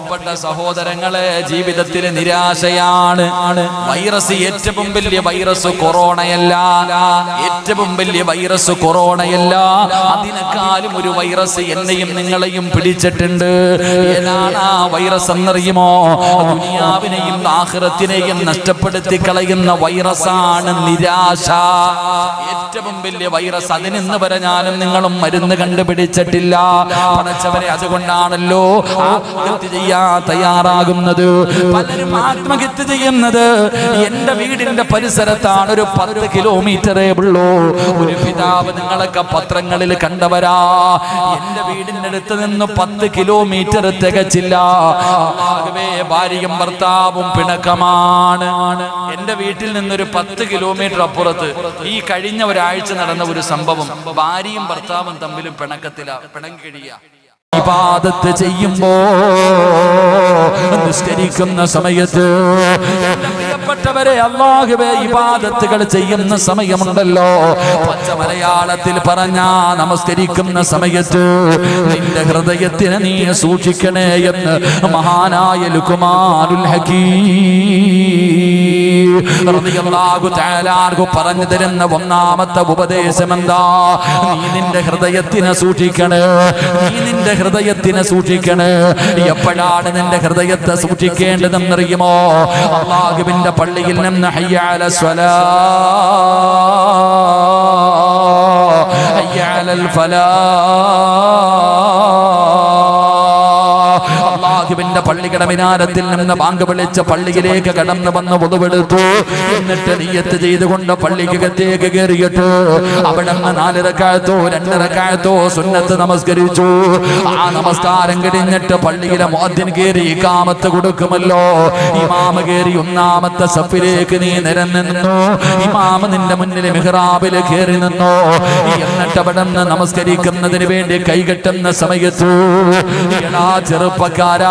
പ്രിയപ്പെട്ട സഹോദരങ്ങളെ ജീവിതത്തിൽ നിരാശയാണ് വൈറസ് ഏറ്റവും വലിയ വൈറസ് കൊറോണയല്ല ഏറ്റവും വലിയ വൈറസ് കൊറോണയല്ല അതിനേക്കാളും ഒരു വൈറസ് എന്നെയും നിങ്ങളെയും പിടിച്ചിട്ടുണ്ട് ഏതാണ് ആ വൈറസ് എന്നറിയുമോ ദുനിയാവിനെയും ആഹ്റത്തിനെയും നഷ്ടപ്പെടുത്തി കളയുന്ന വൈറസാണ് നിരാശ ഏറ്റവും വലിയ വൈറസ് അതിന് ഇന്ന് വരെ ഞാനും നിങ്ങളും മരുന്ന് കണ്ടുപിടിച്ചിട്ടില്ല പടച്ചവരെ അതുകൊണ്ടാണല്ലോ ആത്മഹത്യ ചെയ്യാൻ തയ്യാറാകുന്നത് പലരും ആത്മഹത്യ ചെയ്യുന്നത് എന്റെ വീടിന്റെ പരിസരത്താണ് ഒരു പത്ത് കിലോമീറ്ററേ ഉള്ളൂ ഒരു പിതാവ് നിങ്ങളൊക്കെ പത്രങ്ങളിൽ കണ്ടവരാ എന്റെ വീടിന്റെ അടുത്ത് നിന്ന് പത്ത് കിലോമീറ്റർ തികച്ചില്ല ആകവേ ഭാര്യയും ഭർത്താവും പിണക്കമാണ് എന്റെ വീട്ടിൽ നിന്നൊരു പത്ത് കിലോമീറ്റർ അപ്പുറത്ത് ഈ കഴിഞ്ഞ ഒരാഴ്ച നടന്ന ഒരു സംഭവം ഭാര്യയും ഭർത്താവും തമ്മിലും പിണക്കത്തില പിണങ്ങി കഴിയുക ഇബാദത്ത് ചെയ്യുമ്പോ നിസ്കരിക്കുന്ന സമയത്ത് എന്റെ പ്രിയപ്പെട്ടവരെ അള്ളാഹുവേ ഇബാദത്തുകൾ ചെയ്യുന്ന സമയമുണ്ടല്ലോ പച്ച മലയാളത്തിൽ പറഞ്ഞ നമസ്കരിക്കുന്ന സമയത്ത് നിന്റെ ഹൃദയത്തിനെ നീ സൂക്ഷിക്കണേ എന്ന് മഹാനായ ലുക്കുമാനുൽ ഹക്കീ പറഞ്ഞു തരുന്ന ഒന്നാമത്തെ ഉപദേശം എന്താ നീ നിന്റെ ഹൃദയത്തിനെ സൂക്ഷിക്കണേ നീ നിന്റെ ഹൃദയത്തിനെ സൂക്ഷിക്കണേ എപ്പോഴാണ് നിന്റെ ഹൃദയത്തെ സൂക്ഷിക്കേണ്ടതെന്നറിയുമോ അള്ളാഹുവിന്റെ പള്ളിയിൽ നിന്ന് ഹയ്യാല സ്വലാ ഹയ്യാലൽ ഫലാ അള്ളാഹുവിന്റെ പള്ളിയുടെ മിനാരത്തിൽ നിന്ന് ബാങ്ക് വിളിച്ച പള്ളിയിലേക്ക് കടന്നു വന്ന് പൊതുവെടുത്തു എന്നിട്ട് നീയത്ത് ചെയ്തുകൊണ്ട് പള്ളിക്കകത്തേക്ക് കയറിയിട്ട് അവിടെ നിന്ന് നാലിറക്കായത്തോ രണ്ടിറക്കായത്തോ സുന്നത്ത് നമസ്കരിച്ചു ആ നമസ്കാരം കഴിഞ്ഞിട്ട് പള്ളിയിലെ മോദ്യൻ കയറി കാമത്ത് കൊടുക്കുമല്ലോ ഇമാമ കയറി ഒന്നാമത്തെ സഫിലേക്ക് നീ നിരന്ന് നിന്നു ഇമാമ നിന്റെ മുന്നിൽ മിഹ്റാബിൽ കയറി നിന്നു എന്നിട്ട് അവിടെ നിന്ന് നമസ്കരിക്കുന്നതിന് വേണ്ടി കൈകെട്ടുന്ന സമയത്ത് എടാ ചെറുപ്പക്കാരാ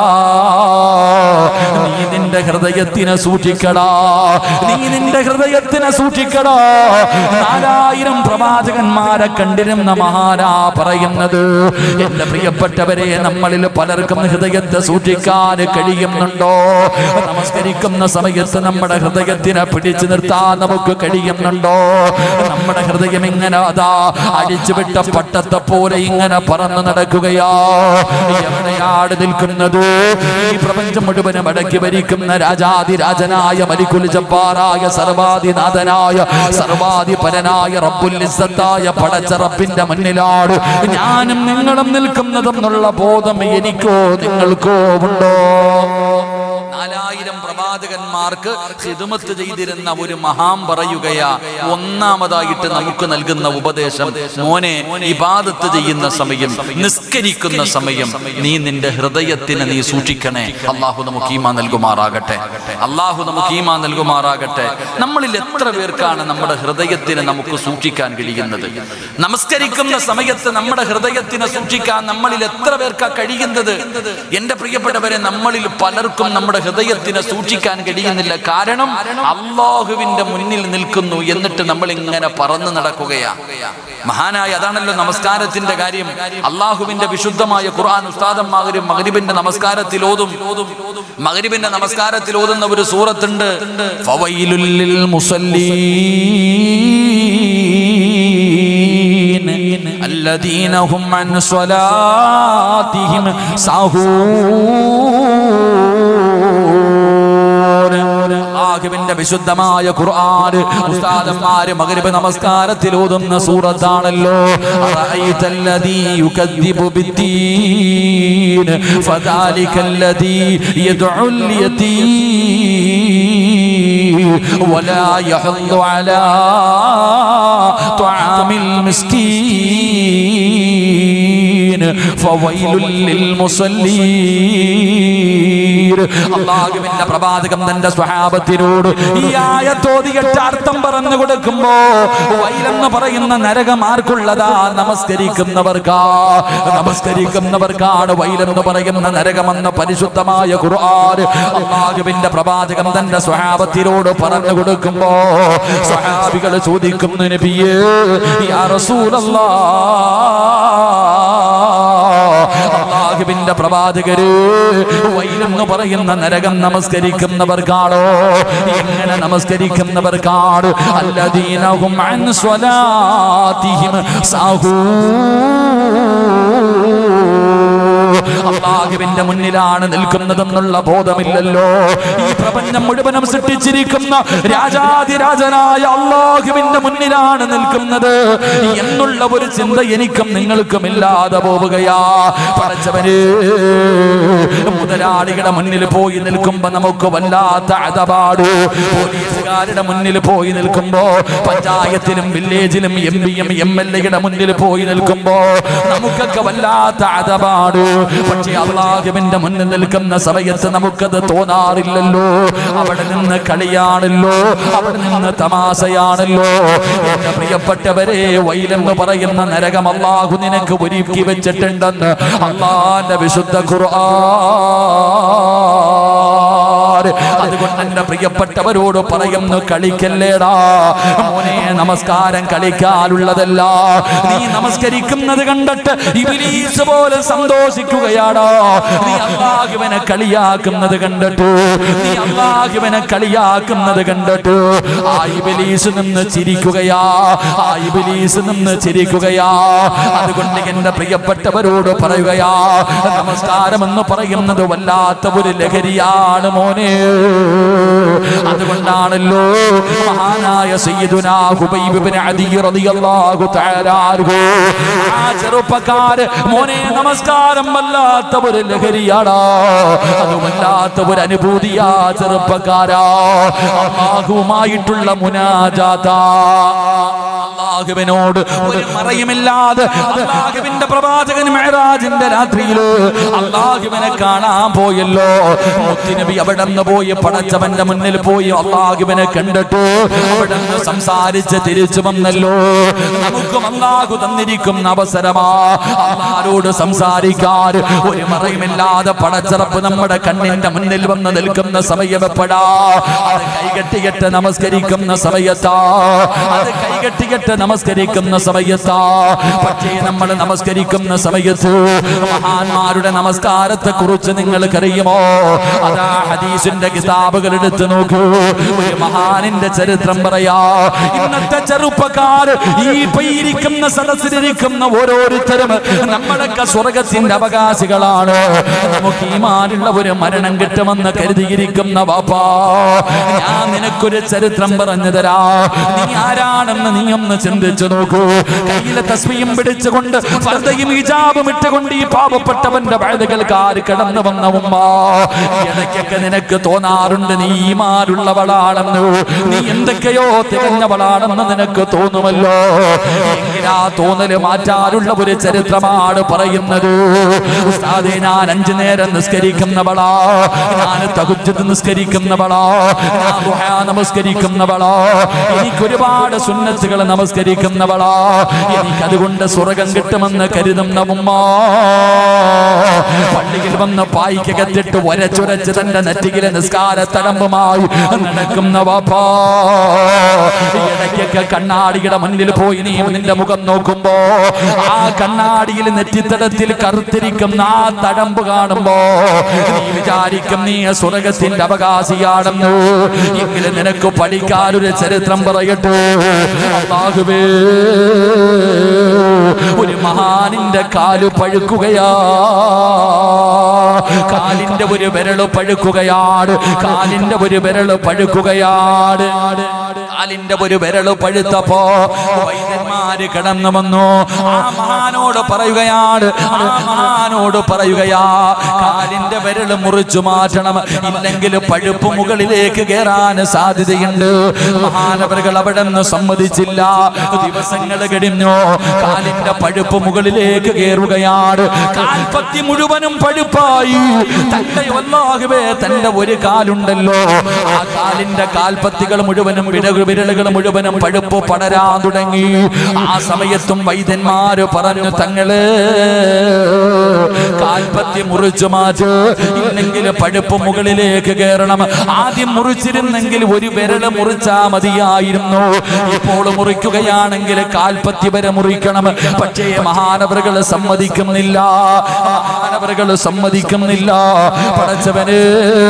നീ നിന്റെ ഹൃദയത്തിനെ സൂക്ഷിക്കടാ നീ നിന്റെ ഹൃദയത്തിനെ സൂക്ഷിക്കടാ നാലായിരം പ്രവാചകന്മാരെ കണ്ടിരുന്ന മഹാനാ പറയുന്നത് എന്റെ പ്രിയപ്പെട്ടവരെ നമ്മളിൽ പലർക്കും ഹൃദയത്തെ സൂക്ഷിക്കാൻ കഴിയുന്നുണ്ടോ നമസ്കരിക്കുന്ന സമയത്ത് നമ്മുടെ ഹൃദയത്തിനെ പിടിച്ചു നിർത്താൻ നമുക്ക് കഴിയുന്നുണ്ടോ നമ്മുടെ ഹൃദയം ഇങ്ങനെ അതാ അടിച്ചുവിട്ട പട്ടത്തെ പോലെ ഇങ്ങനെ പറന്നു നടക്കുകയാ എവിടെയാണ് നിൽക്കുന്നത് ഈ പ്രപഞ്ചം മുഴുവനും അടക്കി ഭരിക്കുന്ന രാജാതിരാജനായ മലിക്കുൽ ജബ്ബാറായ സർവാധിനാഥനായ സർവാധിപരനായ റബ്ബുൽ ഇസ്സത്തായ പടച്ച റബ്ബിന്റെ മുന്നിലാണ് ഞാനും നിങ്ങളും നിൽക്കുന്നതെന്നുള്ള ബോധം എനിക്കോ നിങ്ങൾക്കോ ഉണ്ടോ നാലായിരം പ്രവാചകന്മാർക്ക് ഹിദമത്ത് ചെയ്തിരുന്ന ഒരു മഹാം പറയുകയാ ഒന്നാമതായിട്ട് നമുക്ക് നൽകുന്ന ഉപദേശം മോനെ ഇബാദത്ത് ചെയ്യുന്ന സമയം നിസ്കരിക്കുന്ന സമയം നീ നിന്റെ ഹൃദയത്തിന് നീ സൂക്ഷിക്കണേ അള്ളാഹു നമുക്ക് ഈമാ നൽകുമാറാകട്ടെ അള്ളാഹു നമുക്ക് ഈമാ നൽകുമാറാകട്ടെ നമ്മളിൽ എത്ര പേർക്കാണ് നമ്മുടെ ഹൃദയത്തിന് നമുക്ക് സൂക്ഷിക്കാൻ കഴിയുന്നത് നമസ്കരിക്കുന്ന സമയത്ത് നമ്മുടെ ഹൃദയത്തിനെ സൂക്ഷിക്കാൻ നമ്മളിൽ എത്ര പേർക്കാ കഴിയുന്നത് എന്റെ പ്രിയപ്പെട്ടവരെ നമ്മളിൽ പലർക്കും നമ്മുടെ ഹൃദയത്തിനെ സൂക്ഷിക്കാൻ കഴിയുന്നില്ല കാരണം അള്ളാഹുവിന്റെ മുന്നിൽ നിൽക്കുന്നു എന്നിട്ട് നമ്മൾ ഇങ്ങനെ പറന്നു നടക്കുകയാ മഹാനായ അതാണല്ലോ നമസ്കാരത്തിന്റെ കാര്യം അള്ളാഹുവിന്റെ വിശുദ്ധമായ ഖുർആൻ ഉസ്താദന്മാരും മകരിബിന്റെ നമസ്കാരത്തിൽ ഓതും മകരിബിന്റെ നമസ്കാരത്തിൽ ഓതുന്ന ഒരു സൂറത്തുണ്ട് ഫവൈലുല്ലിൽ മുസല്ലീൻ الذين هم عن صلاتهم ساهون അള്ളാഹുവിന്റെ വിശുദ്ധമായ ഖുർആൻ ഉസ്താദന്മാര് മഗ്രിബ് നമസ്കാരത്തിൽ ഓതുന്ന സൂറത്താണല്ലോ അറഅയ്തല്ലദീ യുകദ്ദിബു ബിദ്ദീൻ ഫദാലികല്ലദീ യദ്ഉൽ യതീം വലാ യഹുദ്ദു അലാ തുആമിൽ മിസ്കീൻ ഫവൈലുൽ ലിൽ മുസല്ലീൻ അള്ളാഹുവിന്റെ പ്രവാചകം തന്റെ സ്വഹാബത്തിനോട് ഈ ആയത്തോതിയിട്ട് അർത്ഥം പറഞ്ഞു കൊടുക്കുമ്പോ വൈലെന്ന് പറയുന്ന നരകമാർക്കുള്ളതാ നമസ്കരിക്കുന്നവർക്കാ നമസ്കരിക്കുന്നവർക്കാണ് വൈലെന്ന് പറയുന്ന നരകമെന്ന പരിശുദ്ധമായ ഖുർആൻ അള്ളാഹുവിന്റെ പ്രവാചകം തന്റെ സ്വഹാബത്തിനോട് പറഞ്ഞു കൊടുക്കുമ്പോ സ്വഹാബികൾ ചോദിക്കുന്നു നബിയേ യാ റസൂലല്ലാഹ് അള്ളാഹുവിന്റെ പ്രവാചകര് വൈലെന്ന് പറയുന്ന നരകം നമസ്കരിക്കുന്നവർക്കാണോ എങ്ങനെ നമസ്കരിക്കുന്നവർക്കാണ് അല്ലദീനഹും അൻ സ്വലാത്തിഹിം സാഹൂ അള്ളാഹുവിന്റെ മുന്നിലാണ് നിൽക്കുന്നതെന്നുള്ള ബോധമില്ലല്ലോ ഈ പ്രപഞ്ചം മുഴുവനും സൃഷ്ടിച്ചിരിക്കുന്ന രാജാതിരാജനായ അള്ളാഹുവിന്റെ മുന്നിലാണ് നിൽക്കുന്നത് എന്നുള്ള ഒരു ചിന്ത എനിക്കും നിങ്ങൾക്കും ഇല്ലാതെ പോവുകയാ പടച്ചവന് മുതലാളികളുടെ മുന്നിൽ പോയി നിൽക്കുമ്പോ നമുക്ക് വല്ലാത്ത അതപാട് പോലീസുകാരുടെ മുന്നിൽ പോയി നിൽക്കുമ്പോ പഞ്ചായത്തിലും വില്ലേജിലും എം പിയും എം എൽ എയുടെ മുന്നിൽ പോയി നിൽക്കുമ്പോ നമുക്കൊക്കെ വല്ലാത്ത അതപാട് പക്ഷെ അള്ളാഹുവിന്റെ മുന്നിൽ നിൽക്കുന്ന സമയത്ത് നമുക്കത് തോന്നാറില്ലല്ലോ അവിടെ നിന്ന് കളിയാണല്ലോ അവിടെ നിന്ന് തമാശയാണല്ലോ എന്റെ പ്രിയപ്പെട്ടവരെ വൈലെന്ന് പറയുന്ന നരകം അള്ളാഹു നിനക്ക് ഒരുക്കി വെച്ചിട്ടുണ്ടെന്ന് അള്ളാന്റെ വിശുദ്ധ ഖുർആൻ അതുകൊണ്ട് എന്റെ പ്രിയപ്പെട്ടവരോട് പറയുന്നു കളിക്കല്ലേടാ മോനെ നമസ്കാരം കളിക്കാനുള്ളതല്ല നീ നമസ്കരിക്കുന്നത് കണ്ടിട്ട് ഇബിലീസ് പോലെ സന്തോഷിക്കുകയാടാ നീ അള്ളാഹുവിനെ കളിയാക്കുന്നത് കണ്ടിട്ട് നീ അള്ളാഹുവിനെ കളിയാക്കുന്നത് കണ്ടിട്ട് ആ ഇബിലീസ് നിന്ന് ചിരിക്കുകയാ ആ ഇബിലീസ് നിന്ന് ചിരിക്കുകയാ അതുകൊണ്ട് എന്റെ പ്രിയപ്പെട്ടവരോട് പറയുകയാ നമസ്കാരം എന്ന് പറയുന്നത് വല്ലാത്ത ഒരു ലഹരിയാണ് മോനെ അതുകൊണ്ടാണല്ലോ മഹാനായ സയ്യിദുനാ ഹുബൈബ് ഇബ്നു അദി റളിയല്ലാഹു തആല അൻഹു ആ ചെറുപ്പക്കാര് മോനെ നമസ്കാരം വല്ലാത്ത ഒരു ലഹരിയാടാ അത് വല്ലാത്ത ഒരു അനുഭൂതിയാ ചെറുപ്പക്കാരാ അള്ളാഹുവുമായിട്ടുള്ള മുനാജാതാ അള്ളാഹുവിനോട് ഒരു മറയുമില്ലാതെ അള്ളാഹുവിന്റെ പ്രവാചകൻ മെഹറാജിന്റെ രാത്രിയില് അള്ളാഹുവിനെ കാണാൻ പോയല്ലോ മുത്തുനബി അവിടെ നിന്ന് പോയി പടച്ചവന്റെ മുന്നിൽ പോയി അള്ളാഹുവിനെ കണ്ടിട്ട് അവിടെ നിന്ന് സംസാരിച്ച് തിരിച്ചു വന്നല്ലോ നമുക്കും അള്ളാഹു തന്നിരിക്കുന്ന അവസരമാ അള്ളാരോട് സംസാരിക്കാൻ ഒരു മറയുമില്ലാതെ പടച്ചിറപ്പ് നമ്മുടെ കണ്ണിന്റെ മുന്നിൽ വന്ന് നിൽക്കുന്ന സമയപ്പെടാ അത് കൈകെട്ടികെട്ട് നമസ്കരിക്കുന്ന സമയത്താ അത് കൈകെട്ടികെട്ട് നമസ്കരിക്കുന്ന സമയത്താ പക്ഷേ നമ്മൾ നമസ്കരിക്കുന്ന സമയത്ത് മഹാന്മാരുടെ നമസ്കാരത്തെ കുറിച്ച് നിങ്ങൾക്കറിയുമോ അതാ ഹദീസിന്റെ കിതാബുകൾ എടുത്ത് നോക്കൂ ഒരു മഹാനിന്റെ ചരിത്രം പറയാ ഇന്നത്തെ ചെറുപ്പക്കാർ ഈ പയിരിക്കുന്ന സദസ്സിലിരിക്കുന്ന ഓരോരുത്തരും നമ്മളൊക്കെ സ്വർഗത്തിന്റെ അവകാശികളാണ് നമുക്ക് ഈമാനുള്ള ഒരു മരണം കിട്ടുമെന്ന് കരുതിയിരിക്കുന്ന വാപ്പാ ഞാൻ നിനക്കൊരു ചരിത്രം പറഞ്ഞു തരാ നീ ആരാണെന്ന് നീ ഒന്ന് ചിന്തിച്ചു നോക്കൂ കയ്യിലെ തസ്മിയും പിടിച്ചുകൊണ്ട് ഫർദയും ഹിജാബും ഇട്ടുകൊണ്ട് ഈ പാവപ്പെട്ടവന്റെ വഴുതുകൾക്കാർ കടന്നു വന്ന ഉമ്മ ഇടയ്ക്കൊക്കെ നിനക്ക് തോന്നാറുണ്ട് നീ ഈമാരുള്ളവളാണെന്ന് നീ എന്തൊക്കെയോ തികഞ്ഞവളാണെന്ന് നിനക്ക് തോന്നുമല്ലോ എങ്കിലാ തോന്നല് മാറ്റാനുള്ള ഒരു ചരിത്രമാണ് പറയുന്നത് ഉസ്താദേ ഞാൻ അഞ്ചു നേരം നിസ്കരിക്കുന്നവളാ ഞാൻ തകുജത്ത് നിസ്കരിക്കുന്നവളാ ഞാൻ ദുഹാ നമസ്കരിക്കുന്നവളാ എനിക്ക് ഒരുപാട് സുന്നത്തുകൾ നമസ്കരിക്കുന്നവളാ എനിക്ക് അതുകൊണ്ട് സ്വർഗം കിട്ടുമെന്ന് കരുതുന്ന ഉമ്മ പള്ളിയിൽ വന്ന് പായിക്കകത്തിട്ട് ഒരച്ചുരച്ച് തന്റെ നെറ്റിയിലെ നിസ്കാര തടമ്പുമായി നടക്കുന്ന വാപ്പാ ഇടയ്ക്കൊക്കെ കണ്ണാടിയുടെ മുന്നിൽ പോയി നീ നിന്റെ മുഖം നോക്കുമ്പോ ആ കണ്ണാടിയിൽ നെറ്റിത്തടത്തിൽ കറുത്തിരിക്കുന്ന ആ തടമ്പ് കാണുമ്പോ നീ വിചാരിക്കും നീ സ്വർഗത്തിന്റെ അവകാശിയാണെന്ന് എങ്കിലും നിനക്ക് പഠിക്കാനൊരു ചരിത്രം പറയട്ടെ അള്ളാഹുവേ ഒരു മഹാനിന്റെ കാല് പഴുക്കുകയാ കാലിന്റെ ഒരു വിരല് പഴുക്കുകയാണ് കാലിന്റെ ഒരു വിരല് പഴുക്കുകയാണ് കാലിന്റെ ഒരു വിരല് പഴുത്തപ്പോ വൈദ്യന്മാര് കടന്നു വന്നു ആ മഹാനോട് പറയുകയാണ് ആ മഹാനോട് പറയുകയാ കാലിന്റെ വിരല് മുറിച്ചു മാറ്റണം ഇല്ലെങ്കിൽ പഴുപ്പ് മുകളിലേക്ക് കയറാൻ സാധ്യതയുണ്ട് മഹാനവറുകൾ അവിടെ നിന്ന് സമ്മതിച്ചില്ല ദിവസങ്ങൾ കഴിഞ്ഞു കാലിന്റെ പഴുപ്പ് മുകളിലേക്ക് കയറുകയാണ് കാൽപ്പത്തി മുഴുവനും പഴുപ്പായി തന്റെ ഒന്നാകവേ തന്റെ ഒരു കാലുണ്ടല്ലോ ആ കാലിന്റെ കാൽപ്പത്തികൾ മുഴുവനും വിട വിരലുകൾ മുഴുവനും പഴുപ്പ് പടരാൻ തുടങ്ങി ആ സമയത്തും വൈദ്യന്മാര് പറഞ്ഞു തങ്ങള് കാൽപ്പത്തി മുറിച്ചു മാറ്റ് ഇല്ലെങ്കിൽ പഴുപ്പ് മുകളിലേക്ക് കയറണം ആദ്യം മുറിച്ചിരുന്നെങ്കിൽ ഒരു വിരല് മുറിച്ചാ മതിയായിരുന്നു ഇപ്പോൾ മുറിക്കുകയാണെങ്കിൽ കാൽപ്പത്തി വരെ മുറിക്കണം പക്ഷേ മഹാനവറുകൾ സമ്മതിക്കുന്നില്ല മഹാനവറുകൾ സമ്മതിക്കുന്നില്ല പടച്ചവന്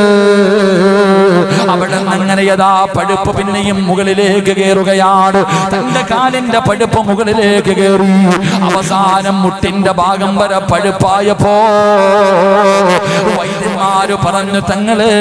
അവിടെ നിന്ന് അങ്ങനെ യഥാ പഴുപ്പ് പിന്നെയും മുകളിലേക്ക് കയറുകയാണ് തന്റെ കാലിന്റെ പഴുപ്പ് മുകളിലേക്ക് കയറി അവസാനം മുട്ടിന്റെ ഭാഗം വരെ പഴുപ്പായപ്പോ വൈദ്യന്മാര് പറഞ്ഞു തങ്ങള്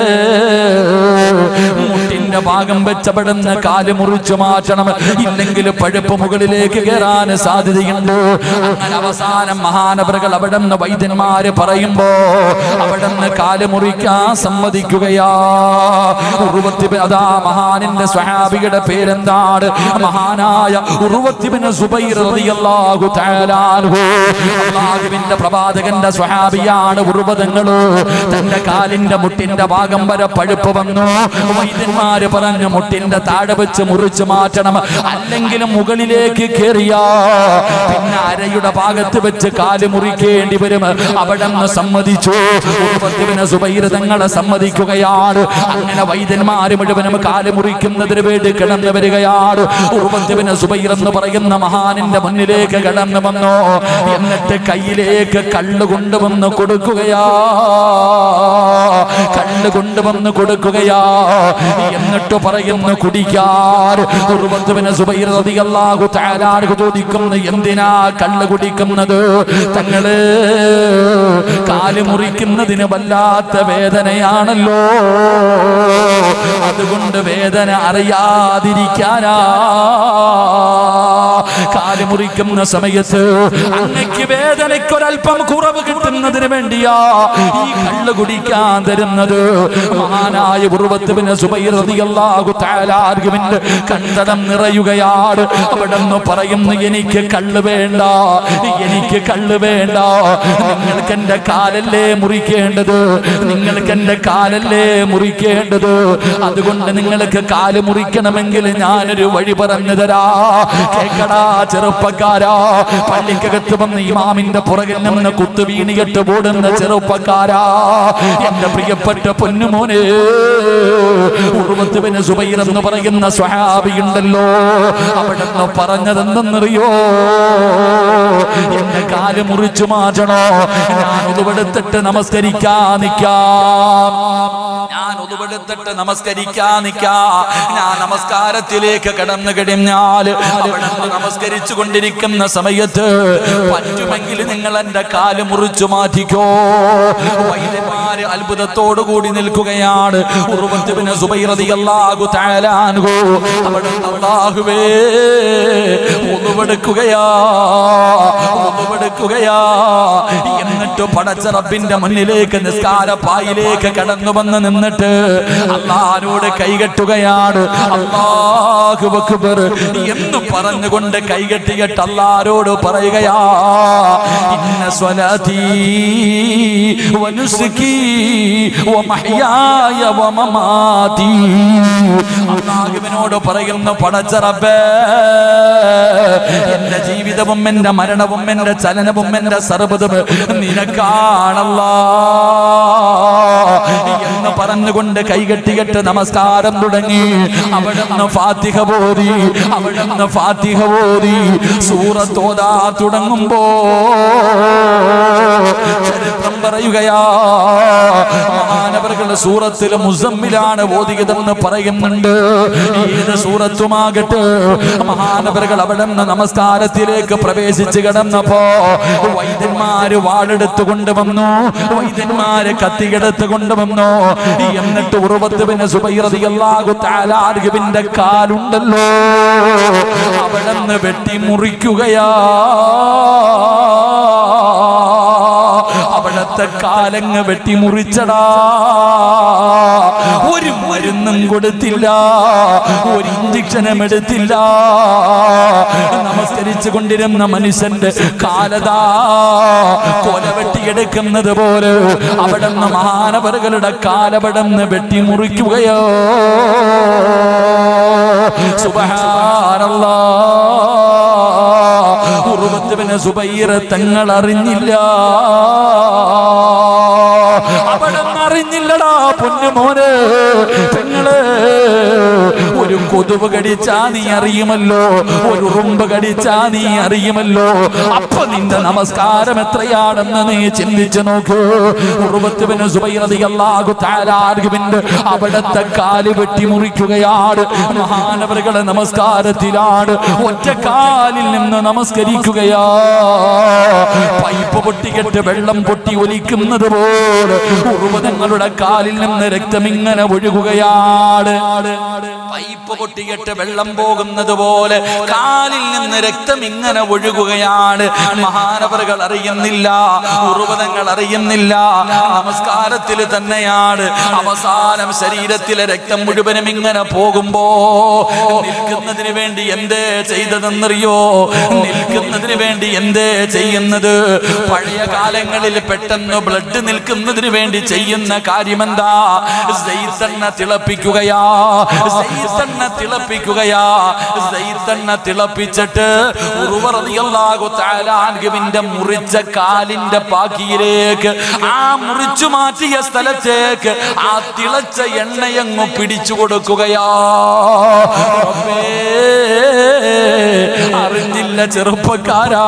മുട്ടിന്റെ ഭാഗം വെച്ചപ്പെടുന്ന കാല് മുറിച്ചു മാറ്റണം ഇല്ലെങ്കിൽ പഴുപ്പ് മുകളിലേക്ക് കയറാൻ സാധ്യതയുണ്ട് അങ്ങനെ അവസാനം മഹാനവറുകൾ അവിടെ നിന്ന് വൈദ്യന്മാര് പറയുമ്പോ അവിടെ നിന്ന് കാല് മുറിക്കാൻ സമ്മതിക്കുകയാ ഉറുവത്തിബിൻ അതാ മഹാനിന്റെ സ്വഹാബിയുടെ പേരെന്താണ് മഹാനായ ഉറുവത്തിബിന് സുബൈർ റളിയല്ലാഹു തആല അൻഹു അല്ലാഹുവിന്റെ പ്രവാചകന്റെ സ്വഹാബിയാണ് ഉറുവതങ്ങള് തന്റെ കാലിന്റെ മുട്ടിന്റെ ഭാഗം വരെ പഴുപ്പ് വന്നു വൈദ്യന്മാര് പറഞ്ഞു മുട്ടിന്റെ താഴെ വെച്ച് മുറിച്ചു മാറ്റണം അല്ലെങ്കിൽ മുകളിലേക്ക് കയറിയാ പിന്നെ അരയുടെ ഭാഗത്ത് വെച്ച് കാല് മുറിക്കേണ്ടി വരും അവിടെ നിന്ന് സമ്മതിച്ചു ഉറുവത്തിബിന് സുബൈർ തങ്ങളെ സമ്മതിക്കുകയാണ് അങ്ങനെ വൈദ്യന്മാര് മുഴുവനും കാല് മുറിക്കുന്നതിന് വേണ്ടി കിടന്നു വരികയാണ് ഉറുവത്തിബിന് സുബൈർ എന്ന് പറയുന്ന മഹാനിന്റെ മുന്നിലേക്ക് കടന്നു വന്നു എന്നിട്ട് കയ്യിലേക്ക് കള്ള് കൊണ്ടുവന്ന് കൊടുക്കുകയാ കള്ള് കൊണ്ടുവന്ന് കൊടുക്കുകയാ എന്നിട്ട് പറയുന്നു കുടിക്കാർ ഉറുവത്തുവിന് സുബൈർ റളിയല്ലാഹു തആല അൻഹു ചോദിക്കുന്നു എന്തിനാ കള്ള് കുടിക്കുന്നത് തങ്ങള് കാല് മുറിക്കുന്നതിന് വല്ലാത്ത വേദനയാണല്ലോ അതുകൊണ്ട് വേദന അറിയാതിരിക്കാനാ കാല് മുറിക്കുന്ന സമയത്ത് അങ്ങക്ക് വേദനയ്ക്കൊരൽപ്പം കുറവ് കിട്ടുന്നതിന് വേണ്ടിയാ ഈ കള്ള് കുടിക്കാൻ തരുന്നത് മഹാനായ ഉറുവത്തുവിന് സുബൈറിയാകു താലാർഗുവിന്റെ കണ്ടടം നിറയുകയാണ് അവിടെ നിന്ന് പറയുന്നു എനിക്ക് കള്ള് വേണ്ട എനിക്ക് കള്ള് വേണ്ട നിങ്ങൾക്ക് എന്റെ കാലല്ലേ മുറിക്കേണ്ടത് നിങ്ങൾക്ക് എന്റെ കാലല്ലേ മുറിക്കേണ്ടത് അതുകൊണ്ട് നിങ്ങൾക്ക് കാല് മുറിക്കണമെങ്കിൽ ഞാനൊരു വഴി പറഞ്ഞു തരാ കേക്കടാ ചെറുപ്പക്കാരാ പള്ളിക്കകത്ത് വന്ന് ഇമാമിന്റെ പുറകിൽ നിന്ന് കുത്തു വീണിയിട്ട് ഓടുന്ന ചെറുപ്പക്കാരാ എന്റെ പ്രിയപ്പെട്ട പൊന്നുമോനെ ഉറുവത്തുവിന് സുബൈർ എന്ന് പറയുന്ന സ്വഹാബിയുണ്ടല്ലോ അവിടെ നിന്ന് പറഞ്ഞതെന്തെന്നറിയോ എന്റെ കാല് മുറിച്ചു മാറ്റണോ ഞാൻ ഉതുവെടുത്തിട്ട് നമസ്കരിക്കാൻ നിൽക്കാം ഞാൻ ഉതുവെടുത്തിട്ട് നമസ്കരിക്കാൻ നിൽക്കാം ഞാൻ നമസ്കാരത്തിലേക്ക് കടന്നു കഴിഞ്ഞാൽ അവിടെ നിന്ന് നമസ്കരിച്ചു കൊണ്ടിരിക്കുന്ന സമയത്ത് പറ്റുമെങ്കിൽ നിങ്ങൾ എന്റെ കാല് മുറിച്ചു മാറ്റിക്കോ വൈദ്യന്മാര് അത്ഭുതത്തോടു കൂടി നിൽക്കുകയാണ് ഉറുവത്തുവിന് സുബൈറതിയല്ലാഹു താലാൻഹു അവിടെ അള്ളാഹുവേ ഒന്നുപെടുക്കുകയാ ഒന്നുപെടുക്കുകയാ എന്നിട്ട് പടച്ച റബ്ബിന്റെ മുന്നിലേക്ക് നിസ്കാര പായിലേക്ക് കടന്നു വന്ന് നിന്നിട്ട് അള്ളാഹിനോട് കൈകെട്ടുകയാണ് അള്ളാഹു അക്ബർ എന്ന് പറഞ്ഞുകൊണ്ട് കൈകെട്ടിയിട്ട് അള്ളാരോട് പറയുകയാ ഇന്ന സ്വലാത്തി വനുസുക്കി വമഹ്യായ വമമാതി അള്ളാഹുവിനോട് പറയുന്ന പടച്ചറബേ എന്റെ ജീവിതവും എന്റെ മരണവും എന്റെ ചലനവും എന്റെ സർവ്വതും നിനക്കാണല്ലാ എന്ന് പറഞ്ഞുകൊണ്ട് കൈകെട്ടികെട്ട് നമസ്കാരം തുടങ്ങി അവിടുന്ന് ഫാത്തിഹ പോതി അവിടുന്ന് ഫാത്തിഹ പോതി സൂറത്തോതാ തുടങ്ങുമ്പോ ചരിത്രം പറയുകയാ മഹാനവറുകൾ സൂറത്തിൽ മുസമ്മിലാണ് ഓതിയതെന്ന് പറയുന്നുണ്ട് ഏത് സൂറത്തുമാകട്ടെ മഹാനവറുകൾ അവിടെ നിന്ന് നമസ്കാരത്തിലേക്ക് പ്രവേശിച്ച് കിടന്നപ്പോ വൈദ്യന്മാര് വാളെടുത്ത് കൊണ്ടുവന്നു വൈദ്യന്മാര് കത്തിയെടുത്ത് കൊണ്ടുവന്നു എന്നിട്ട് ഉറുപത്തുവിന് സുബൈറതിയല്ലാകു താലാർഗുവിന്റെ കാലുണ്ടല്ലോ അവിടെ നിന്ന് വെട്ടി മുറിക്കുകയാ അവിടത്തെ കാലങ്ങ് വെട്ടിമുറിച്ചടാ ഒരു മരുന്നും കൊടുത്തില്ല ഒരു ഇഞ്ചക്ഷനും എടുത്തില്ല നമസ്കരിച്ചു കൊണ്ടിരുന്ന മനുഷ്യന്റെ കാലതാ കൊല വെട്ടിയെടുക്കുന്നത് പോലെ അവിടുന്ന് മഹാനവറുകളുടെ കാലപടന്ന് വെട്ടിമുറിക്കുകയോ സുബഹാനല്ലാ ഉറുമത്തുവിന് സുബൈറ തങ്ങൾ അറിഞ്ഞില്ല അവിടെ അറിഞ്ഞില്ലടാ പൊന്നു മോനെ പെങ്ങള് ഒരു കൊതുവ് കടിച്ചാ നീ അറിയുമല്ലോ ഒരു ഉറുമ്പ് കടിച്ചാ നീ അറിയുമല്ലോ അപ്പൊ നിന്റെ നമസ്കാരം എത്രയാണെന്ന് നീ ചിന്തിച്ചു നോക്കൂ ഉറുമത്തുവിന് സുബൈറതിയല്ലാഹു താലാർഗുവിന്റെ അവിടത്തെ കാല് വെട്ടി മുറിക്കുകയാണ് മഹാനവറുകളെ നമസ്കാരത്തിലാണ് ഒറ്റ കാലിൽ നിന്ന് നമസ്കരിക്കുകയാ പൈപ്പ് പൊട്ടിക്കെട്ട് വെള്ളം പൊട്ടി ഒലിക്കുന്നത് പോലെ ഉറുമതങ്ങളുടെ കാലിൽ നിന്ന് രക്തം ഇങ്ങനെ ഒഴുകുകയാണ് പൈപ്പ് പൊട്ടിക്കെട്ട് വെള്ളം പോകുന്നത് പോലെ കാലിൽ നിന്ന് രക്തം ഇങ്ങനെ ഒഴുകുകയാണ് മഹാനവറുകൾ അറിയുന്നില്ല ഉറുവതങ്ങൾ അറിയുന്നില്ല നമസ്കാരത്തിൽ തന്നെയാണ് അവസാനം ശരീരത്തിലെ രക്തം മുഴുവനും ഇങ്ങനെ പോകുമ്പോ നിൽക്കുന്നതിന് വേണ്ടി എന്തേ ചെയ്തതെന്നറിയോ നിൽക്കുന്നതിന് വേണ്ടി എന്തേ ചെയ്യുന്നത് പഴയ കാലങ്ങളിൽ പെട്ടെന്ന് ബ്ലഡ് നിൽക്കുന്നതിന് വേണ്ടി ചെയ്യുന്ന കാര്യമെന്താ സെയ്ത്തെണ്ണ തിളപ്പിക്കുകയാ സെയ്ത്തെണ്ണ തിളപ്പിക്കുകയാ സെയ്ത്തെണ്ണ തിളപ്പിച്ചിട്ട് ഉറുവറിയാകു താലാൻഗുവിന്റെ മുറിച്ച കാലിന്റെ പാക്കിയിലേക്ക് ആ മുറിച്ചു മാറ്റിയ സ്ഥലത്തേക്ക് ആ തിളച്ച എണ്ണയങ്ങ് പിടിച്ചു കൊടുക്കുകയാ റബ്ബേ, അറിഞ്ഞില്ല ചെറുപ്പക്കാരാ